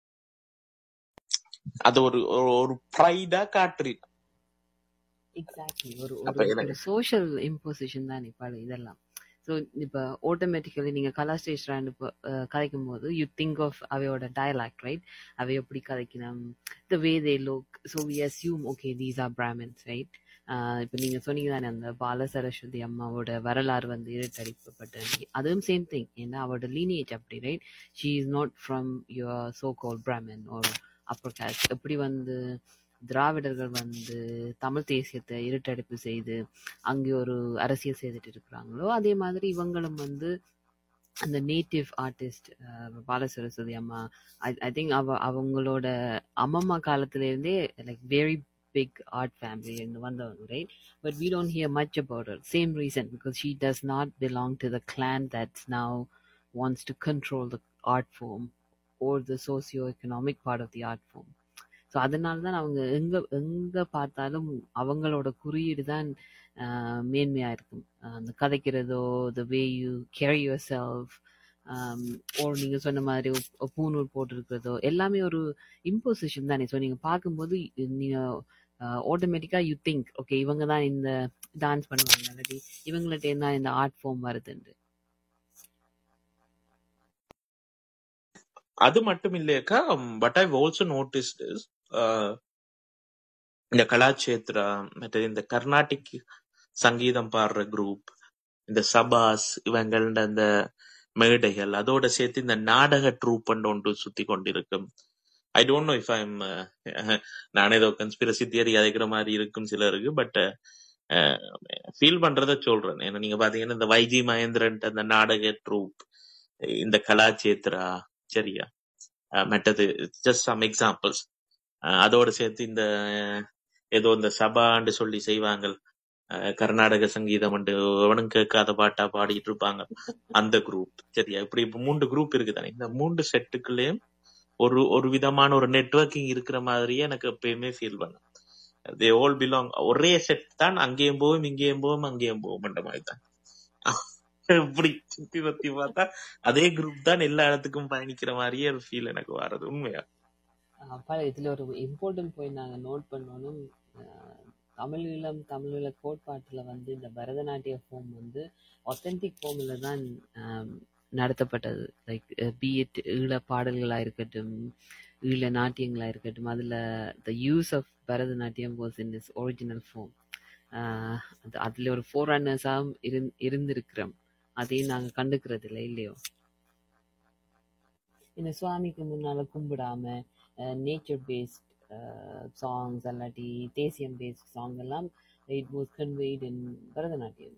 அது ஒரு ஒரு- ஒரு ப்ரைடா காட்டுறீங்க எக்ஸாக்ட்லி ஒரு அப்ப ஒரு ஒரு எனக்கு சோஷியல் இம்போசிஷன் தான் இப்போ இதெல்லாம் ஸோ இப்போ ஆட்டோமேட்டிக்கலி நீங்கள் கலா ஸ்டேஜ் இப்போ கதைக்கும் போது யூ திங்க் ஆஃப் அவையோட டயலாக்ட் ரைட் அவை எப்படி கதைக்கணும் the way they look so we assume okay these are Brahmins right இப்போ நீங்கள் சொன்னீங்க தானே அந்த பால சரஸ்வதி அம்மாவோட வரலாறு வந்து இருட்டடிக்கப்பட்ட அதுவும் சேம் திங் ஏன்னா அவரோட லீனியேஜ் அப்படி right she is not from your so call Brahmin ஒரு அப்பர் கேஸ்ட் எப்படி வந்து திராவிடர்கள் வந்து தமிழ் தேசியத்தை இருட்டடிப்பு செய்து அங்கே ஒரு அரசியல் செய்துட்டு இருக்கிறாங்களோ அதே மாதிரி இவங்களும் வந்து அந்த நேட்டிவ் ஆர்டிஸ்ட் பாலசரஸ்வதி அம்மா ஐ ஐ திங்க் அவ அவங்களோட அம்மம்மா காலத்துல இருந்தே like very big art family இருந்து வந்தவங்க right but we don't hear much about her same reason because she does not belong to the clan that's now wants to control the art form or the socio economic part of the art form so அதனால தான் அவங்க எங்க எங்க பார்த்தாலும் அவங்களோட குறியீடு தான் மேன்மையா இருக்கும் அஹ் அந்த கதைக்கிறதோ the way you carry yourself or நீங்க சொன்ன மாதிரி ஒப்- பூணூல் போட்டிருக்கிறதோ எல்லாமே ஒரு இம்போசிஷன் தானே ஸோ நீங்க பார்க்கும்போது நீங்க ஆட்டோமேட்டிக்கா யூ திங்க் ஓகே இவங்க தான் இந்த டான்ஸ் பண்ணுவாங்க இல்லாட்டி இவங்கள்ட்ட தான் இந்த ஆர்ட் ஃபார்ம் வருதுன்னு அது மட்டும் இல்லையக்கா பட் ஐ ஆல்சோ நோட்டீஸ் இந்த கலாச்சேத்ரா மற்றது இந்த கர்நாடிக் சங்கீதம் பாடுற குரூப் இந்த சபாஸ் இவங்கள அந்த மேடைகள் அதோட சேர்த்து இந்த நாடக ட்ரூப் ஒன்று சுத்தி கொண்டிருக்கும் I don't know if I'm நான் ஏதோ கன்ஸ்பிரசி தியரி அதைக்கிற மாதிரி இருக்கும் சிலருக்கு பட் ஃபீல் பண்றத சொல்றேன் ஏன்னா நீங்க பாத்தீங்கன்னா இந்த வைஜி மகேந்திரன் அந்த நாடக ட்ரூப் இந்த கலாச்சேத்ரா சரியா அஹ் மற்றது ஜஸ்ட் சம் எக்ஸாம்பிள்ஸ் அதோட சேர்த்து இந்த அஹ், ஏதோ இந்த சபான்னு சொல்லி செய்வாங்க அஹ், கர்நாடக சங்கீதம் எவனும் கேட்காத பாட்டா பாடிட்டு இருப்பாங்க அந்த குரூப் சரியா இப்படி இப்ப மூன்று குரூப் இருக்குதானே இந்த மூன்று செட்டுக்குள்ளேயும் ஒரு ஒரு விதமான ஒரு நெட்வொர்க்கிங் இருக்கிற மாதிரியே எனக்கு எப்பயுமே ஃபீல் பண்ணேன் தே ஆல் பிலாங் ஒரே செட் தான் அங்கேயும் போகும் இங்கேயும் போகும் அங்கேயும் போகும்ன்ற மாதிரி தான் இப்படி சுத்தி சுத்தி பார்த்தா அதே குரூப் தான் எல்லா இடத்துக்கும் பயணிக்கிற மாதிரியே ஒரு ஃபீல் எனக்கு வர்றது உண்மையா அப்பா இதுல ஒரு இம்பார்ட்டன்ட் பாயிண்ட் நாங்க நோட் பண்ணணும் அஹ், தமிழ் ஈழம் தமிழ் ஈழ கோட்பாட்டுல வந்து இந்த பரதநாட்டிய ஃபார்ம் வந்து ஒத்தென்டிக் ஃபார்ம்ல தான் ஆம், நடத்தப்பட்டது லைக் பிஎட் ஈழ பாடல்களா இருக்கட்டும் ஈழ நாட்டியங்களா இருக்கட்டும் அதுல the use of Bharatanatyam was in is original form அது அதுல ஒரு ஃபோர் ரன்னர்ஸாகவும் இருந் இருந்திருக்கிறோம் அதையும் நாங்க கண்டுக்கிறது இல்லை இல்லையோ இந்த சுவாமிக்கு முன்னால கும்பிடாம நேச்சர் பேஸ்ட் சாங்ஸ் அல்லாட்டி தேசியம் பேஸ்ட் சாங் எல்லாம் it was conveyed in Bharatanatyam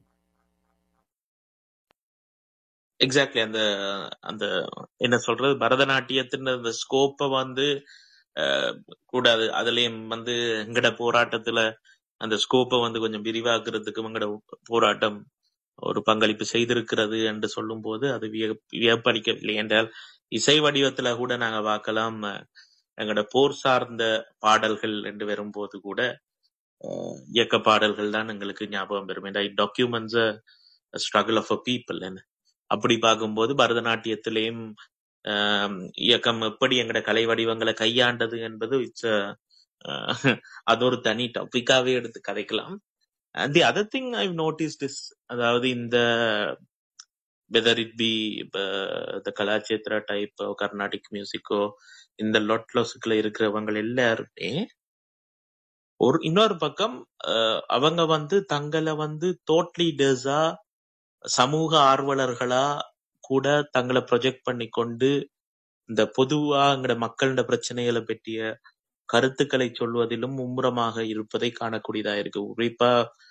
exactly அந்த அந்த என்ன சொல்றது பரதநாட்டியத்தின் அந்த ஸ்கோப்பை வந்து அஹ், கூடாது அதுலயும் வந்து எங்கட போராட்டத்துல அந்த ஸ்கோப்பை வந்து கொஞ்சம் விரிவாக்குறதுக்கு எங்கட போராட்டம் ஒரு பங்களிப்பு செய்திருக்கிறது என்று சொல்லும் போது அது வியப்- வியப்பளிக்கவில்லை என்றால் இசை வடிவத்துல கூட நாங்க பார்க்கலாம் அஹ், எங்கட போர் சார்ந்த பாடல்கள் என்று வரும்போது கூட அஹ், இயக்க பாடல்கள் தான் எங்களுக்கு ஞாபகம் வரும் ஏன்னா it documents struggle of a people என்ன அப்படி பார்க்கும்போது பரதநாட்டியத்திலேயும் ஆம், இயக்கம் எப்படி எங்கட கலை வடிவங்களை கையாண்டது என்பது இட்ஸ் அது ஒரு தனி டாபிக்காவே எடுத்து கதைக்கலாம் the other thing I noticed is அதாவது இந்த whether it be the Kalakshetra type Carnatic மியூசிக்கோ இந்த லொட்லோஸுக்குள்ள இருக்கிறவங்க எல்லாருமே ஒரு இன்னொரு பக்கம் அஹ், அவங்க வந்து தங்களை வந்து தோட் லீடர்ஸா சமூக ஆர்வலர்களா கூட தங்களை ப்ரொஜெக்ட் பண்ணி கொண்டு இந்த பொதுவா எங்கட மக்களோட பிரச்சனைகளை பற்றிய கருத்துக்களை சொல்வதிலும் மும்முரமாக இருப்பதை காணக்கூடியதா இருக்கு குறிப்பா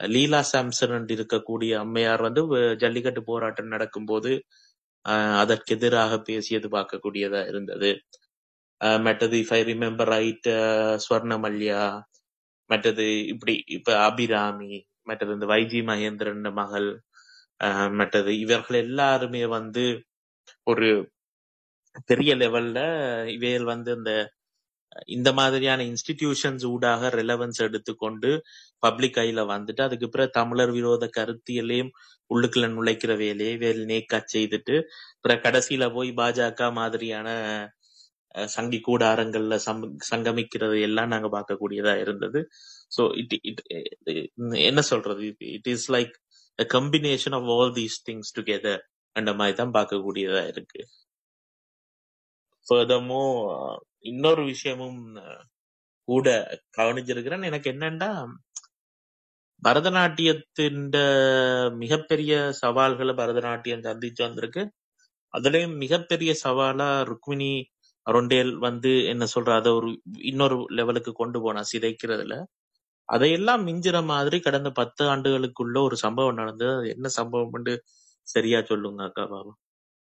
லீலா சாம்சன் இருக்கக்கூடிய அம்மையார் வந்து வ- ஜல்லிக்கட்டு போராட்டம் நடக்கும்போது ஆஹ் அதற்கு எதிராக பேசியது பார்க்கக்கூடியதா இருந்தது ஆஹ் மற்றது if I remember right Swarnamalya மற்றது இப்படி இப்ப அபிராமி மற்றது இந்த வைஜி மகேந்திரன் மகள் ஆஹ் மற்றது இவர்கள் எல்லாருமே வந்து ஒரு பெரிய லெவல்ல இவைகள் வந்து இந்த இந்த மாதிரியான இன்ஸ்டிடியூஷன்ஸ் ஊடாக ரெலவன்ஸ் எடுத்துக்கொண்டு பப்ளிக் கையில வந்துட்டு அதுக்கு பிறகு தமிழர் விரோத கருத்தியலையும் உள்ளுக்குள்ள நுழைக்கிற வேலையை வேல் நேக்கா செய்துட்டு பிறகு கடைசியில போய் பாஜக மாதிரியான அஹ், சங்கி கூடாரங்கள்ல சம்- சங்கமிக்கிறது எல்லாம் நாங்க பார்க்கக்கூடியதா இருந்தது ஸோ இட் இட் என்ன சொல்றது it is like a combination of all these things together அந்த மாதிரி தான் பார்க்கக்கூடியதா இருக்கு furthermore அஹ், இன்னொரு விஷயமும் அஹ், கூட கவனிச்சிருக்கிறேன் எனக்கு என்னன்னா பரதநாட்டியத்தின் மிகப்பெரிய சவால்களை பரதநாட்டியம் சந்திச்சு வந்திருக்கு அதுலயும் மிகப்பெரிய சவாலா ருக்மிணி அருண்டேல் வந்து என்ன சொல்ற அதை ஒரு இன்னொரு லெவலுக்கு கொண்டு போனா சிதைக்கிறதுல அதையெல்லாம் மிஞ்சுற மாதிரி கடந்த பத்து ஆண்டுகளுக்குள்ள ஒரு சம்பவம் நடந்தது அது என்ன சம்பவம்னு சரியா சொல்லுங்க அக்கா பாபா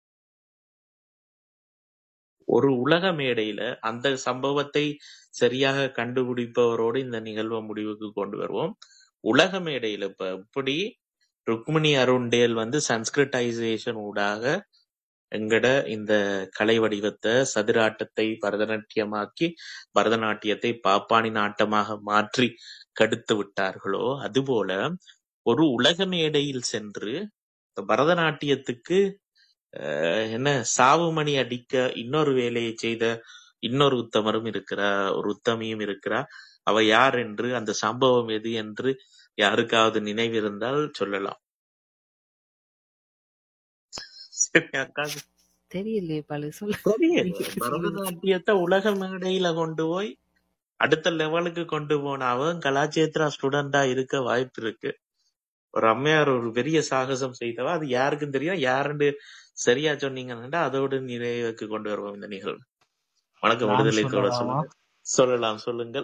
ஒரு உலக மேடையில அந்த சம்பவத்தை சரியாக கண்டுபிடிப்பவரோடு இந்த நிகழ்வை முடிவுக்கு கொண்டு வருவோம் உலக மேடையில இப்ப இப்படி ருக்மிணி அருண்டேல் வந்து சன்ஸ்கிரிட்டைசேஷன் ஊடாக எங்கட இந்த கலை வடிவத்தை சதுராட்டத்தை பரதநாட்டியமாக்கி பரதநாட்டியத்தை பாப்பானி நாட்டமாக மாற்றி கடுத்து விட்டார்களோ அதுபோல ஒரு உலக மேடையில் சென்று இந்த பரதநாட்டியத்துக்கு அஹ், என்ன சாவுமணி அடிக்க இன்னொரு வேலையை செய்த இன்னொரு உத்தமரும் இருக்கிறா ஒரு உத்தமியும் இருக்கிறா அவ யார் என்று அந்த சம்பவம் எது என்று யாருக்காவது நினைவிருந்தால் சொல்லலாம் சரி அக்கா தெரியலையே பல சொல்ல தெரியல பரதநாட்டியத்தை உலக மேடையில கொண்டு போய் அடுத்த லெவலுக்கு கொண்டு போன அவன் கலாச்சேத்ரா ஸ்டூடெண்டா இருக்க வாய்ப்பு இருக்கு ஒரு அம்மையார் ஒரு பெரிய சாகசம் செய்தவா அது யாருக்கும் தெரியும் யாருன்னு சரியா சொன்னீங்கன்னா அதோடு நிறைவுக்கு கொண்டு வருவோம் இந்த நிகழ்வு வணக்கம் நான் விடுதலை தோட சொல்லலாமா சொல்லுங்க சொல்லலாம் சொல்லுங்கள்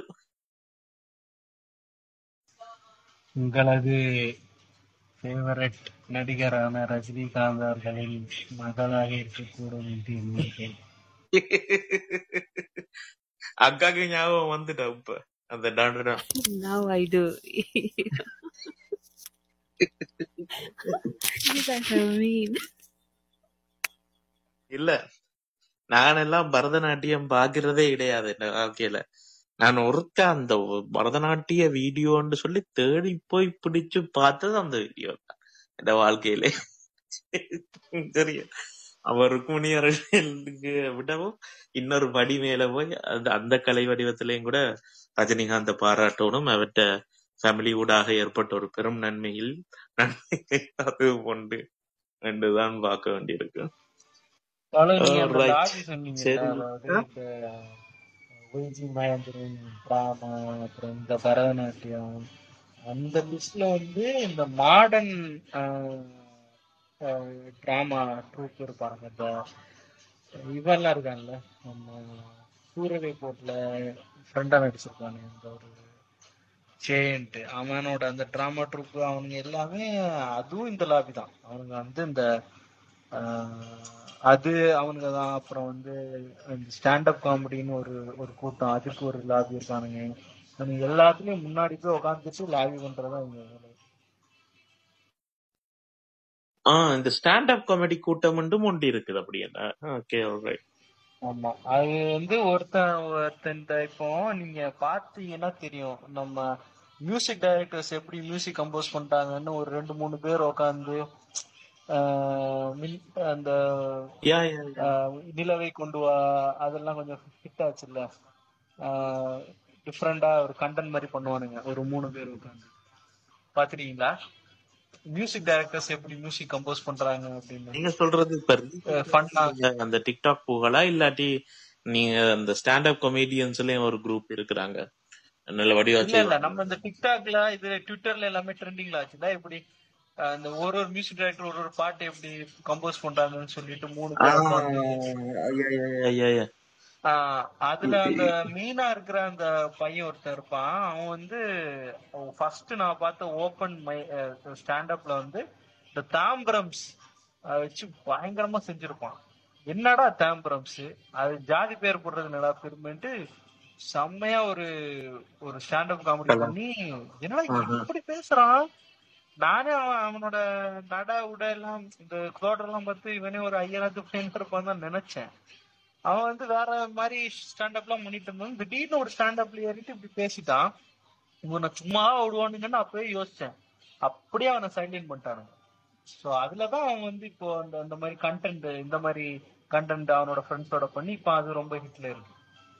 உங்களது ஃபேவரட் நடிகரான ரஜினிகாந்த் அவர்களின் மகளாக இருக்கக்கூடும் என்று எண்ணினேன் அக்காக்கு ஞாபகம் வந்துட்டா இப்ப அந்த டாண்டா now I do you guys are mean இல்ல நான் எல்லாம் பரதநாட்டியம் பாக்குறதே கிடையாது என் வாழ்க்கையில நான் ஒருக்க அந்த பரதநாட்டிய வீடியோன்னு சொல்லி தேடி போய் பிடிச்சு பார்த்தது அந்த வீடியோ தான் என் வாழ்க்கையிலே தெரியும் அவர் ருக்மிணியர்களுக்கு விடவும் இன்னொரு படி மேல போய் அந்த அந்த கலை வடிவத்திலையும் கூட ரஜினிகாந்த பாராட்டணும் அவர்கிட்ட ஃபேமிலி ஊடாக ஏற்பட்ட ஒரு பெரும் நன்மையில் நன்மை அது உண்டு என்றுதான் பார்க்க வேண்டியிருக்கு பல நீங்க அந்த ரைட் லாபி சொன்னீங்கல்ல சரி அதாவது இந்த ஒய்ஜி மகேந்திரன் டிராமா அப்புறம் இந்த பரதநாட்டியம் அந்த லிஸ்ட்ல வந்து இந்த மாடர்ன் டிராமா ட்ரூப் இருப்பாங்க இந்த இவெல்லாம் இருக்கான்ல நம்ம சூரரை போட்ல ஃப்ரெண்டா நடிச்சிருப்பானே அந்த ஒரு ஜெயண்ட் அவனோட அந்த டிராமா ட்ரூப் அவனுங்க எல்லாமே அதுவும் இந்த லாபி தான் அவனுங்க வந்து இந்த ஆஹ், அது அவனுங்க தான் அப்புறம் வந்து ஸ்டாண்டப் காமெடின்னு ஒரு ஒரு கூட்டம் அதுக்கு ஒரு லாபி இருக்கானுங்க அவனுங்க எல்லாத்துலயும் முன்னாடி போய் உட்காந்துட்டு லாபி பண்றதா இவங்க வேலை. ஆ இந்த ஸ்டாண்ட் அப் காமெடி கூட்டம் மட்டும் ஒண்டி இருக்குது அப்படி என்ன ஓகே ரைட் ஆமா அது வந்து ஒருத்தன் ஒருத்தன் இந்த இப்போ நீங்க பாத்தீங்கன்னா தெரியும் நம்ம மியூசிக் டைரக்டர்ஸ் எப்படி மியூசிக் கம்போஸ் பண்ணிட்டாங்கன்னு ஒரு ரெண்டு மூணு பேர் உட்காந்து அந்த யா யா யா ஆஹ் நிலவை கொண்டு வா அதெல்லாம் கொஞ்சம் ஹிட் ஆச்சுல்ல டிஃப்ரெண்டா ஒரு கண்டென்ட் மாதிரி பண்ணுவானுங்க ஒரு மூணு பேர் உட்காந்து பாத்துருக்கீங்களா மியூசிக் டைரக்டர்ஸ் எப்படி மியூசிக் கம்போஸ் பண்றாங்க அப்படின்னு நீங்க சொல்றது இப்ப ஃபன்னா recent ஆ அந்த டிக்டாக் புகழா இல்லாட்டி நீங்க அந்த ஸ்டாண்ட் அப் கொமேடியன்ஸ்லயும் ஒரு குரூப் இருக்கிறாங்க நல்ல வடிவா இல்ல இல்ல செய்வாங்க நம்ம இந்த டிக்டாக்ல இது ட்விட்டர்ல எல்லாமே ட்ரெண்டிங்ல ஆச்சுல இப்படி அஹ் இந்த ஒரு ஒரு மியூசிக் டைரக்டர் ஒரு ஒரு பாட்டு எப்படி கம்போஸ் பண்றாங்கன்னு சொல்லிட்டு மூணு ஆ, பேர் உட்காந்து ஐயா, ஐயா, ஐயா, ஐயா. ஆஹ் அதுல அந்த மீனா இருக்கிற அந்த பையன் ஒருத்தன் இருப்பான் அவன் வந்து ஃபர்ஸ்ட் நான் பார்த்த ஓப்பன் மை ஸ்டாண்டப்ல வந்து இந்த தாம்பரம்ஸ் அதை வச்சு பயங்கரமா செஞ்சிருப்பான் என்னடா தாம்பரம்ஸ் அது ஜாதி பேர் போடுறது நல்லா பெருமைன்ட்டு செம்மையா ஒரு ஒரு ஸ்டாண்டப் காமெடி பண்ணி என்னடா ஆஹா. இப்படி பேசுறான் நானே அவன் அவனோட நட உட எல்லாம் இந்த தோட்டெல்லாம் பார்த்து இவனே ஒரு ஐயாயிரத்து ஃபேன் இருப்பான் தான் நினைச்சேன் அவன் வந்து வேற மாதிரி ஸ்டாண்ட் அப்லாம் பண்ணிட்டு இருந்தான் திடீர்னு ஒரு ஸ்டாண்ட் அப்ல ஏறிட்டு இப்படி பேசிட்டான் இவனை சும்மா விடுவானுங்கன்னு அப்பவே யோசிச்சேன் அப்படியே அவனை சைலண்ட் பண்ணிட்டானுங்க சோ அதுலதான் அவன் வந்து இப்போ அந்த அந்த மாதிரி கண்டென்ட் இந்த மாதிரி கண்டென்ட் அவனோட ஃப்ரெண்ட்ஸோட பண்ணி இப்போ அது ரொம்ப ஹிட்ல இருக்கு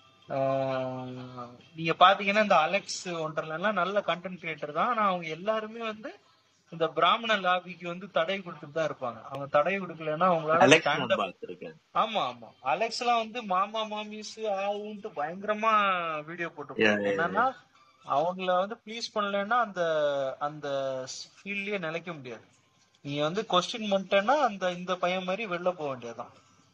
ஆஹ் நீங்க பாத்தீங்கன்னா இந்த அலெக்ஸ் ஒன்றர்ல எல்லாம் நல்ல கண்டென்ட் கிரியேட்டர் தான் ஆனா அவங்க எல்லாருமே வந்து இந்த பிராமண லாபிக்கு வந்து தடை கொடுத்துட்டு தான் இருப்பாங்க அவங்க தடை கொடுக்கலன்னா அவங்களால அலெக்ஸ் நான் ஸ்டாண்ட் பார்த்திருக்கேன் ஆமா ஆமா அலெக்ஸ் எல்லாம் வந்து மாமா மாமிஸ் ஆவுன்ட்டு பயங்கரமா வீடியோ Yeah, போட்டுருப்பாங்க yeah, என்னன்னா அவங்கள வந்து ப்ளீஸ் பண்ணலன்னா அந்த அந்த ஃபீல்ட்லயே நிலைக்க முடியாது நீ வந்து கொஸ்டின் பண்ணிட்டேன்னா அந்த இந்த பையன் மாதிரி வெளில போக வேண்டியதுதான்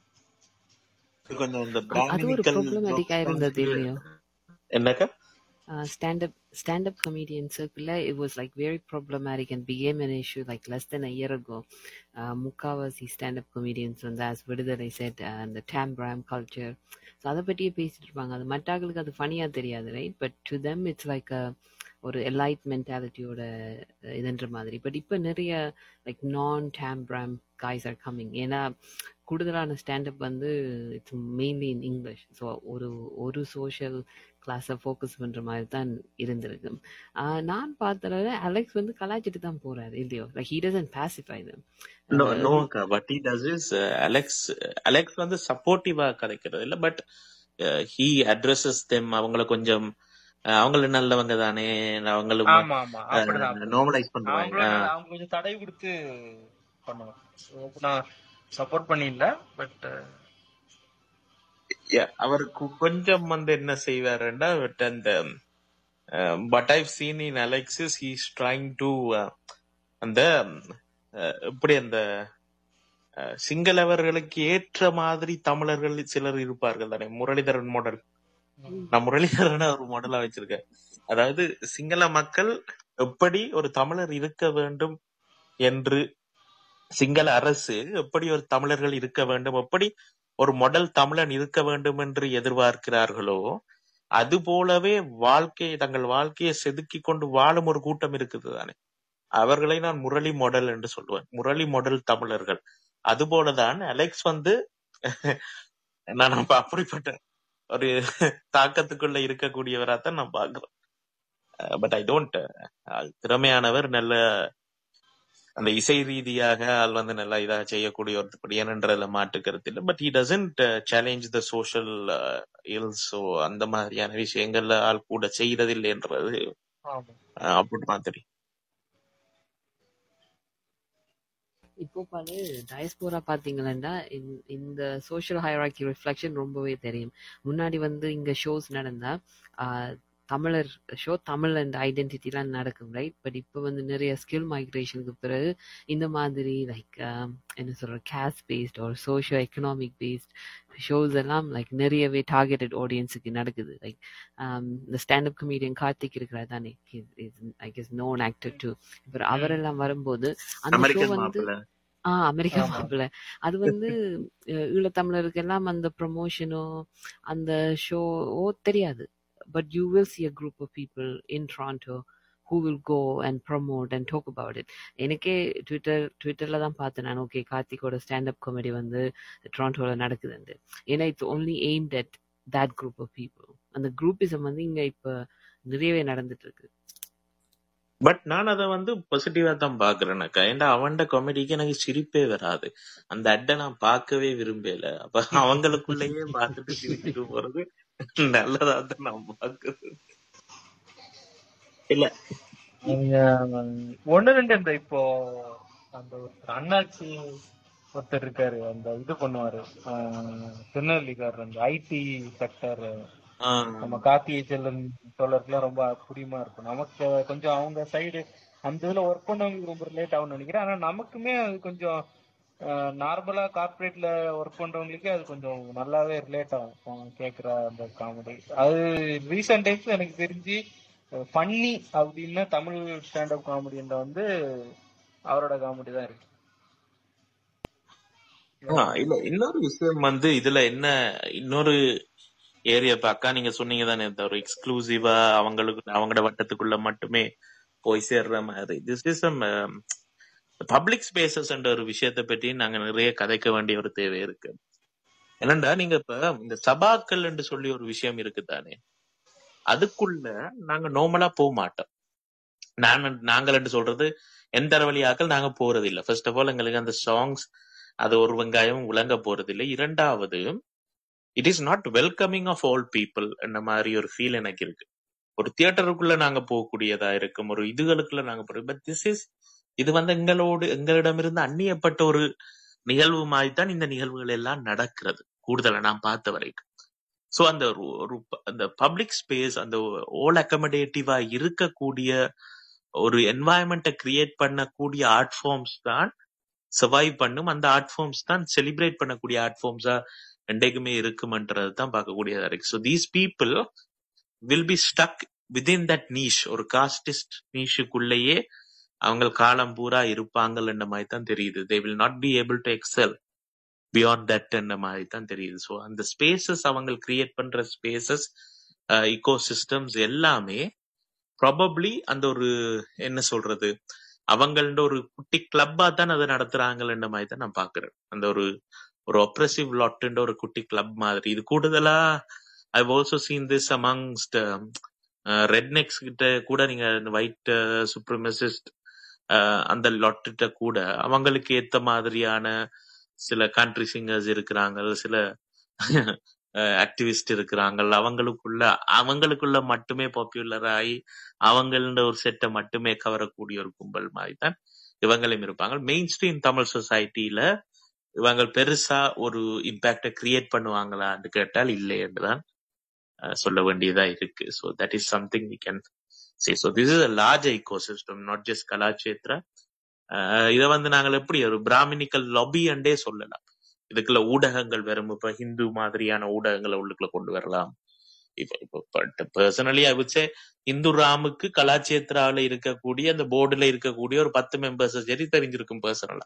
இது கொஞ்சம் இந்த அ- அது ஒரு பிராமினிக்கல் ப்ராப்ளமேட்டிக்கா இருந்தது இல்லையோ என்னக்கா uh, stand-up stand-up comedian circle it was like very problematic and became an issue like less than a year ago uh, முக்காவாசி stand-up comedians வந்து as விடுதலை said uh, and the tambram culture so அதை பற்றியே பேசிட்டு இருப்பாங்க அது மற்றாக்களுக்கு அது ஃபனியா தெரியாது right but to them it's like ஒரு எலைட் மென்டாலிட்டியோட இதுன்ற மாதிரி பட் இப்போ நிறைய லைக் நான் டேம்ப்ராம் காய்ஸ் ஆர் கம்மிங் ஏன்னா கூடுதலான ஸ்டாண்டப் வந்து it's mainly in English so ஒரு ஒரு சோஷியல் கிளாஸை ஃபோக்கஸ் பண்ற மாதிரி தான் இருந்திருக்கு ஆஹ் நான் பார்த்தளவு அலெக்ஸ் வந்து கலாய்ச்சிட்டு தான் போறாரு இல்லையோ like he doesn't pacify them no no அக்கா but he does is Alex Alex வந்து சப்போர்ட்டிவா கதைக்கிறது இல்ல பட் ஹி அட்ரஸஸ் தெம் அவங்கள கொஞ்சம் அஹ், அவங்களும் நல்லவங்க தானே அவங்களும் ஆமா ஆமா அப்படிதான் அப்படிதான் நார்மலைஸ் பண்ணுவாங்க அவங்களும் அவங்க கொஞ்சம் தடை கொடுத்து பண்ணுவாங்க So, நான் சப்போர்ட் பண்ணிடல பட் Yeah, அவர் கு- கொஞ்சம் வந்து என்ன செய்வாருன்னா பட் அந்த but I've seen in Alexis he's trying to அந்த அஹ், எப்படி அந்த அஹ், சிங்களவர்களுக்கு ஏற்ற மாதிரி தமிழர்கள் சிலர் இருப்பார்கள் தானே முரளிதரன் மாடல் நான் முரளிதரனை ஒரு மாடலா வச்சிருக்கேன் அதாவது சிங்கள மக்கள் எப்படி ஒரு தமிழர் இருக்க வேண்டும் என்று சிங்கள அரசு எப்படி ஒரு தமிழர்கள் இருக்க வேண்டும் எப்படி ஒரு மாடல் தமிழன் இருக்க வேண்டும் என்று எதிர்பார்க்கிறார்களோ அது போலவே வாழ்க்கையை தங்கள் வாழ்க்கையை செதுக்கி கொண்டு வாழும் ஒரு கூட்டம் இருக்குது தானே அவர்களை நான் முரளி மாடல் என்று சொல்லுவேன் முரளி மாடல் தமிழர்கள் அதுபோலதான் அலெக்ஸ் வந்து நான் அப்ப அப்படிப்பட்ட ஒரு தாக்கத்துக்குள்ள இருக்கக்கூடியவராத்தான் நான் பாக்குறேன் பட் ஐ டோன்ட் திறமையானவர் நல்ல அந்த இசை ரீதியாக ஆள் வந்து நல்லா இதாக செய்யக்கூடிய ஒரு படியனன்றதுல மாற்று கருத்து இல்லை but he doesn't challenge the social ills so அந்த மாதிரியான விஷயங்கள்ல ஆள் கூட செய்யறதில்லைன்றது ஆமா அஹ், அப்படிதான் தெரியும் இப்போ பாரு டயஸ்போரா பாத்தீங்கன்னா இந்த சோஷியல் ஹைராக்கி ரிஃப்ளெக்ஷன் ரொம்பவே தெரியும் முன்னாடி வந்து இங்க ஷோஸ் நடந்தா ஆஹ், தமிழர் ஷோ தமிழ் அண்ட் ஐடென்டிட்டிலாம் நடக்கும் ரைட் பட் இப்போ வந்து நிறைய ஸ்கில் மைக்ரேஷனுக்கு பிறகு இந்த மாதிரி லைக் என்ன சொல்ற கேஸ் பேஸ்ட் ஒரு சோஷியோ எக்கனாமிக் பேஸ்ட் ஷோஸ் எல்லாம் லைக் நிறையவே டார்கெட்டட் ஆடியன்ஸுக்கு நடக்குது லைக் இந்த ஸ்டாண்டப் கமீடியன் கார்த்திக் இருக்கிறார் தானே I guess known actor to இப்போ அவரெல்லாம் வரும்போது அந்த ஷோ அமெரிக்கன் வந்து மாப்பிள்ள ஆஹ் அமெரிக்கா ஆமா மாப்பிள்ள அது வந்து அஹ் ஈழத்தமிழருக்கு எல்லாம் அந்த ப்ரொமோஷனோ அந்த ஷோவோ தெரியாது but you will see a group of people in Toronto who will go and promote and talk about it எனக்கே ட்விட்டர் ட்விட்டர்ல தான் பார்த்தேன் நான் ஓகே கார்த்திகோட ஸ்டாண்டப் காமெடி வந்து டொராண்டோல நடக்குதுன்னு ஏன்னா it's only aimed at that group of people அந்த குரூப்பிசம் வந்து இங்க இப்ப நிறையவே நடந்துட்டு இருக்கு பட் நான் அதை வந்து பாசிட்டிவா தான் பாக்குறேனக்கா ஏன்டா அவன்ட காமெடிக்கு எனக்கு சிரிப்பே வராது அந்த அட்டை நான் பார்க்கவே விரும்பல அப்ப அவங்களுக்குள்ளேயே பார்த்துட்டு சிரிச்சுட்டு போறது நல்லதா தான் நான் பாக்குறேன் இல்ல நீங்க ஒண்ணு ரெண்டு இந்த இப்போ அந்த ஒருத்தர் அண்ணாச்சி ஒருத்தர் இருக்காரு அந்த இது பண்ணுவாரு ஆஹ் திருநெல்வேலிக்காரர் அந்த ஐடி செக்டர் ஆஹ் நம்ம கார்த்திகை செல்வன் தோழருக்குலாம் ரொம்ப புரியுமா இருக்கும் நமக்கு கொஞ்சம் அவங்க சைடு அந்த இதுல ஒர்க் பண்ணவங்களுக்கு ரொம்ப ரிலேட் ஆகும்னு நினைக்கிறேன் ஆனா நமக்குமே அது கொஞ்சம் நார்மலா கார்ப்பரேட்ல ஒர்க் பண்றவங்களுக்கு அது கொஞ்சம் நல்லாவே ரிலேட் ஆகும் அவங்க கேக்குற அந்த காமெடி அது ரீசெண்ட் டைம்ஸ் எனக்கு தெரிஞ்சு ஃபன்னி அப்படின்னா தமிழ் ஸ்டாண்டப் காமெடின்ற வந்து அவரோட காமெடி தான் இருக்கு ஆ, இல்ல இன்னொரு விஷயம் வந்து இதுல என்ன இன்னொரு ஏரியா இப்ப அக்கா நீங்க சொன்னீங்க தானே இந்த ஒரு எக்ஸ்க்ளூசிவா அவங்களுக்கு அவங்களோட வட்டத்துக்குள்ள மட்டுமே போய் சேர்ற மாதிரி திஸ் இஸ் பப்ளிக் ஸ்பேசஸ் என்ற ஒரு விஷயத்தை பற்றி நாங்க நிறைய கதைக்க வேண்டிய ஒரு தேவை இருக்கு என்னண்டா நீங்க இப்ப இந்த சபாக்கள் என்று சொல்லி ஒரு விஷயம் இருக்கு தானே அதுக்குள்ள நாங்க நார்மலா போக மாட்டோம் நான் நாங்கள் என்று சொல்றது எந்த வழியாக்கள் நாங்க போறது இல்ல ஃபர்ஸ்ட் ஆஃப் ஆல் எங்களுக்கு அந்த சாங்ஸ் அது ஒரு வெங்காயம் விளங்க போறது இல்லை இரண்டாவது it is not welcoming of all people என்ற மாதிரி ஒரு ஃபீல் எனக்கு இருக்கு ஒரு தியேட்டருக்குள்ள நாங்க போகக்கூடியதா இருக்கும் ஒரு இதுகளுக்குள்ள நாங்க போறோம் பட் திஸ் இஸ் இது வந்து எங்களோடு எங்களிடமிருந்து அந்நியப்பட்ட ஒரு நிகழ்வு மாதிரி தான் இந்த நிகழ்வுகள் எல்லாம் நடக்கிறது கூடுதலா நான் பார்த்த வரைக்கும் சோ அந்த ஒரு ஒரு ப- அந்த பப்ளிக் ஸ்பேஸ் அந்த ஓல் அக்கமடேட்டிவா இருக்கக்கூடிய ஒரு என்வாயன்மெண்ட்டை கிரியேட் பண்ணக்கூடிய ஆர்ட் ஃபார்ம்ஸ் தான் சர்வைவ் பண்ணும் அந்த ஆர்ட் ஃபார்ம்ஸ் தான் செலிப்ரேட் பண்ணக்கூடிய ஆர்ட் ஃபார்ம்ஸா என்றைக்குமே இருக்குமன்றது தான் பார்க்கக்கூடியதா இருக்கு so these people will be stuck within that niche ஒரு காஸ்டிஸ்ட் நீஷுக்குள்ளேயே அவங்க காலம் பூரா இருப்பாங்கன்ற மாதிரி தான் தெரியுது they will not be able to excel beyond that மாதிரி தான் தெரியுது ஸோ அந்த ஸ்பேசஸ் அவங்க கிரியேட் பண்ற ஸ்பேசஸ் இக்கோ சிஸ்டம்ஸ் எல்லாமே ப்ராபப்ளி அந்த ஒரு என்ன சொல்றது அவங்களோட ஒரு குட்டி கிளப்பா தான் அதை நடத்துறாங்கன்ற மாதிரி தான் நான் பாக்குறேன் அந்த ஒரு ஒரு ஒப்ரெசிவ் லாட்டுன்ற ஒரு குட்டி கிளப் மாதிரி இது கூடுதலா I also seen this amongst rednecks கிட்ட கூட நீங்க ஒயிட் சுப்ரமசிஸ்ட் அந்த லாட்டுகிட்ட கூட அவங்களுக்கு ஏத்த மாதிரியான சில கண்ட்ரி சிங்கர்ஸ் இருக்கிறாங்க சில ஆக்டிவிஸ்ட் இருக்கிறாங்க அவங்களுக்குள்ள அவங்களுக்குள்ள மட்டுமே பாப்புலர் ஆகி அவங்கள ஒரு செட்டை மட்டுமே கவரக்கூடிய ஒரு கும்பல் மாதிரி தான் இவங்களும் இருப்பாங்க மெயின் ஸ்ட்ரீம் தமிழ் சொசைட்டில இவங்க பெருசா ஒரு இம்பாக்ட கிரியேட் பண்ணுவாங்களான்னு கேட்டால் இல்லை என்றுதான் அஹ், சொல்ல வேண்டியதா இருக்கு so that is something we can say so this is a large ecosystem not just Kalakshetra இதை வந்து நாங்கள் எப்படி ஒரு பிராமினிக்கல் lobby அண்டே சொல்லலாம் இதுக்குள்ள ஊடகங்கள் வரும் இப்ப ஹிந்து மாதிரியான ஊடகங்களை உள்ளுக்குள்ள கொண்டு வரலாம் இப்ப இப்ப personally I would say Hindu ராமுக்கு கலாச்சேத்ரால இருக்கக்கூடிய அந்த போர்டுல இருக்கக்கூடிய ஒரு பத்து மெம்பர்ஸ் சரி தெரிஞ்சிருக்கும் பர்சனலா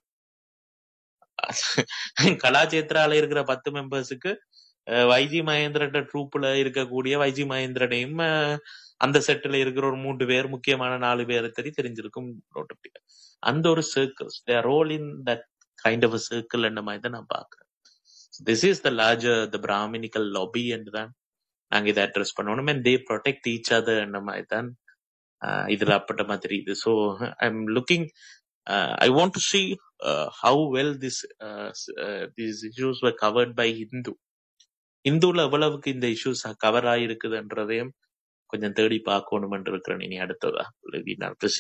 கலாச்சேத்ரால இருக்கிற பத்து மெம்பர்ஸுக்கு வைஜி மகேந்திரன் ட்ரூப்ல இருக்கக்கூடிய வைஜி மகேந்திரனையும் அஹ், அந்த செட்டில் இருக்கிற ஒரு மூன்று பேர் முக்கியமான நாலு பேரை தெரி தெரிஞ்சிருக்கும் நோட்டபிலிட்டி அந்த ஒரு circles role in that kind of circle என்ற மாதிரி தான் நான் பாக்குறேன் this is the larger the Brahminical lobby என்று தான் நாங்க இதை அட்ரஸ் பண்ணணும் and they protect each other என்ற மாதிரி தான் ஆஹ் இதுல அப்பட்ட மாதிரி இது so I am looking I want to see how well this these issues were covered by Hindu இந்துல எவ்வளவுக்கு இந்த இஷ்யூஸ் கவர் ஆயிருக்குதுன்றதையும் கொஞ்சம் தேடி பார்க்கணும் இருக்கிறேன் இனி அடுத்ததா நர்பசி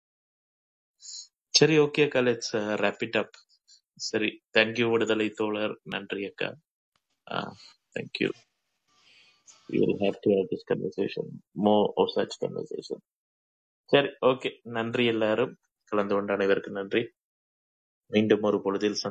சரி ஓகே அக்கா லெட்ஸ் ரேப் இட் அப் சரி தேங்க்யூ விடுதலை தோழர் நன்றி அக்கா thank you we will have to have this conversation more of such conversation சரி ஓகே நன்றி எல்லாரும் கலந்து கொண்ட அனைவருக்கும் நன்றி மீண்டும் ஒரு பொழுதில்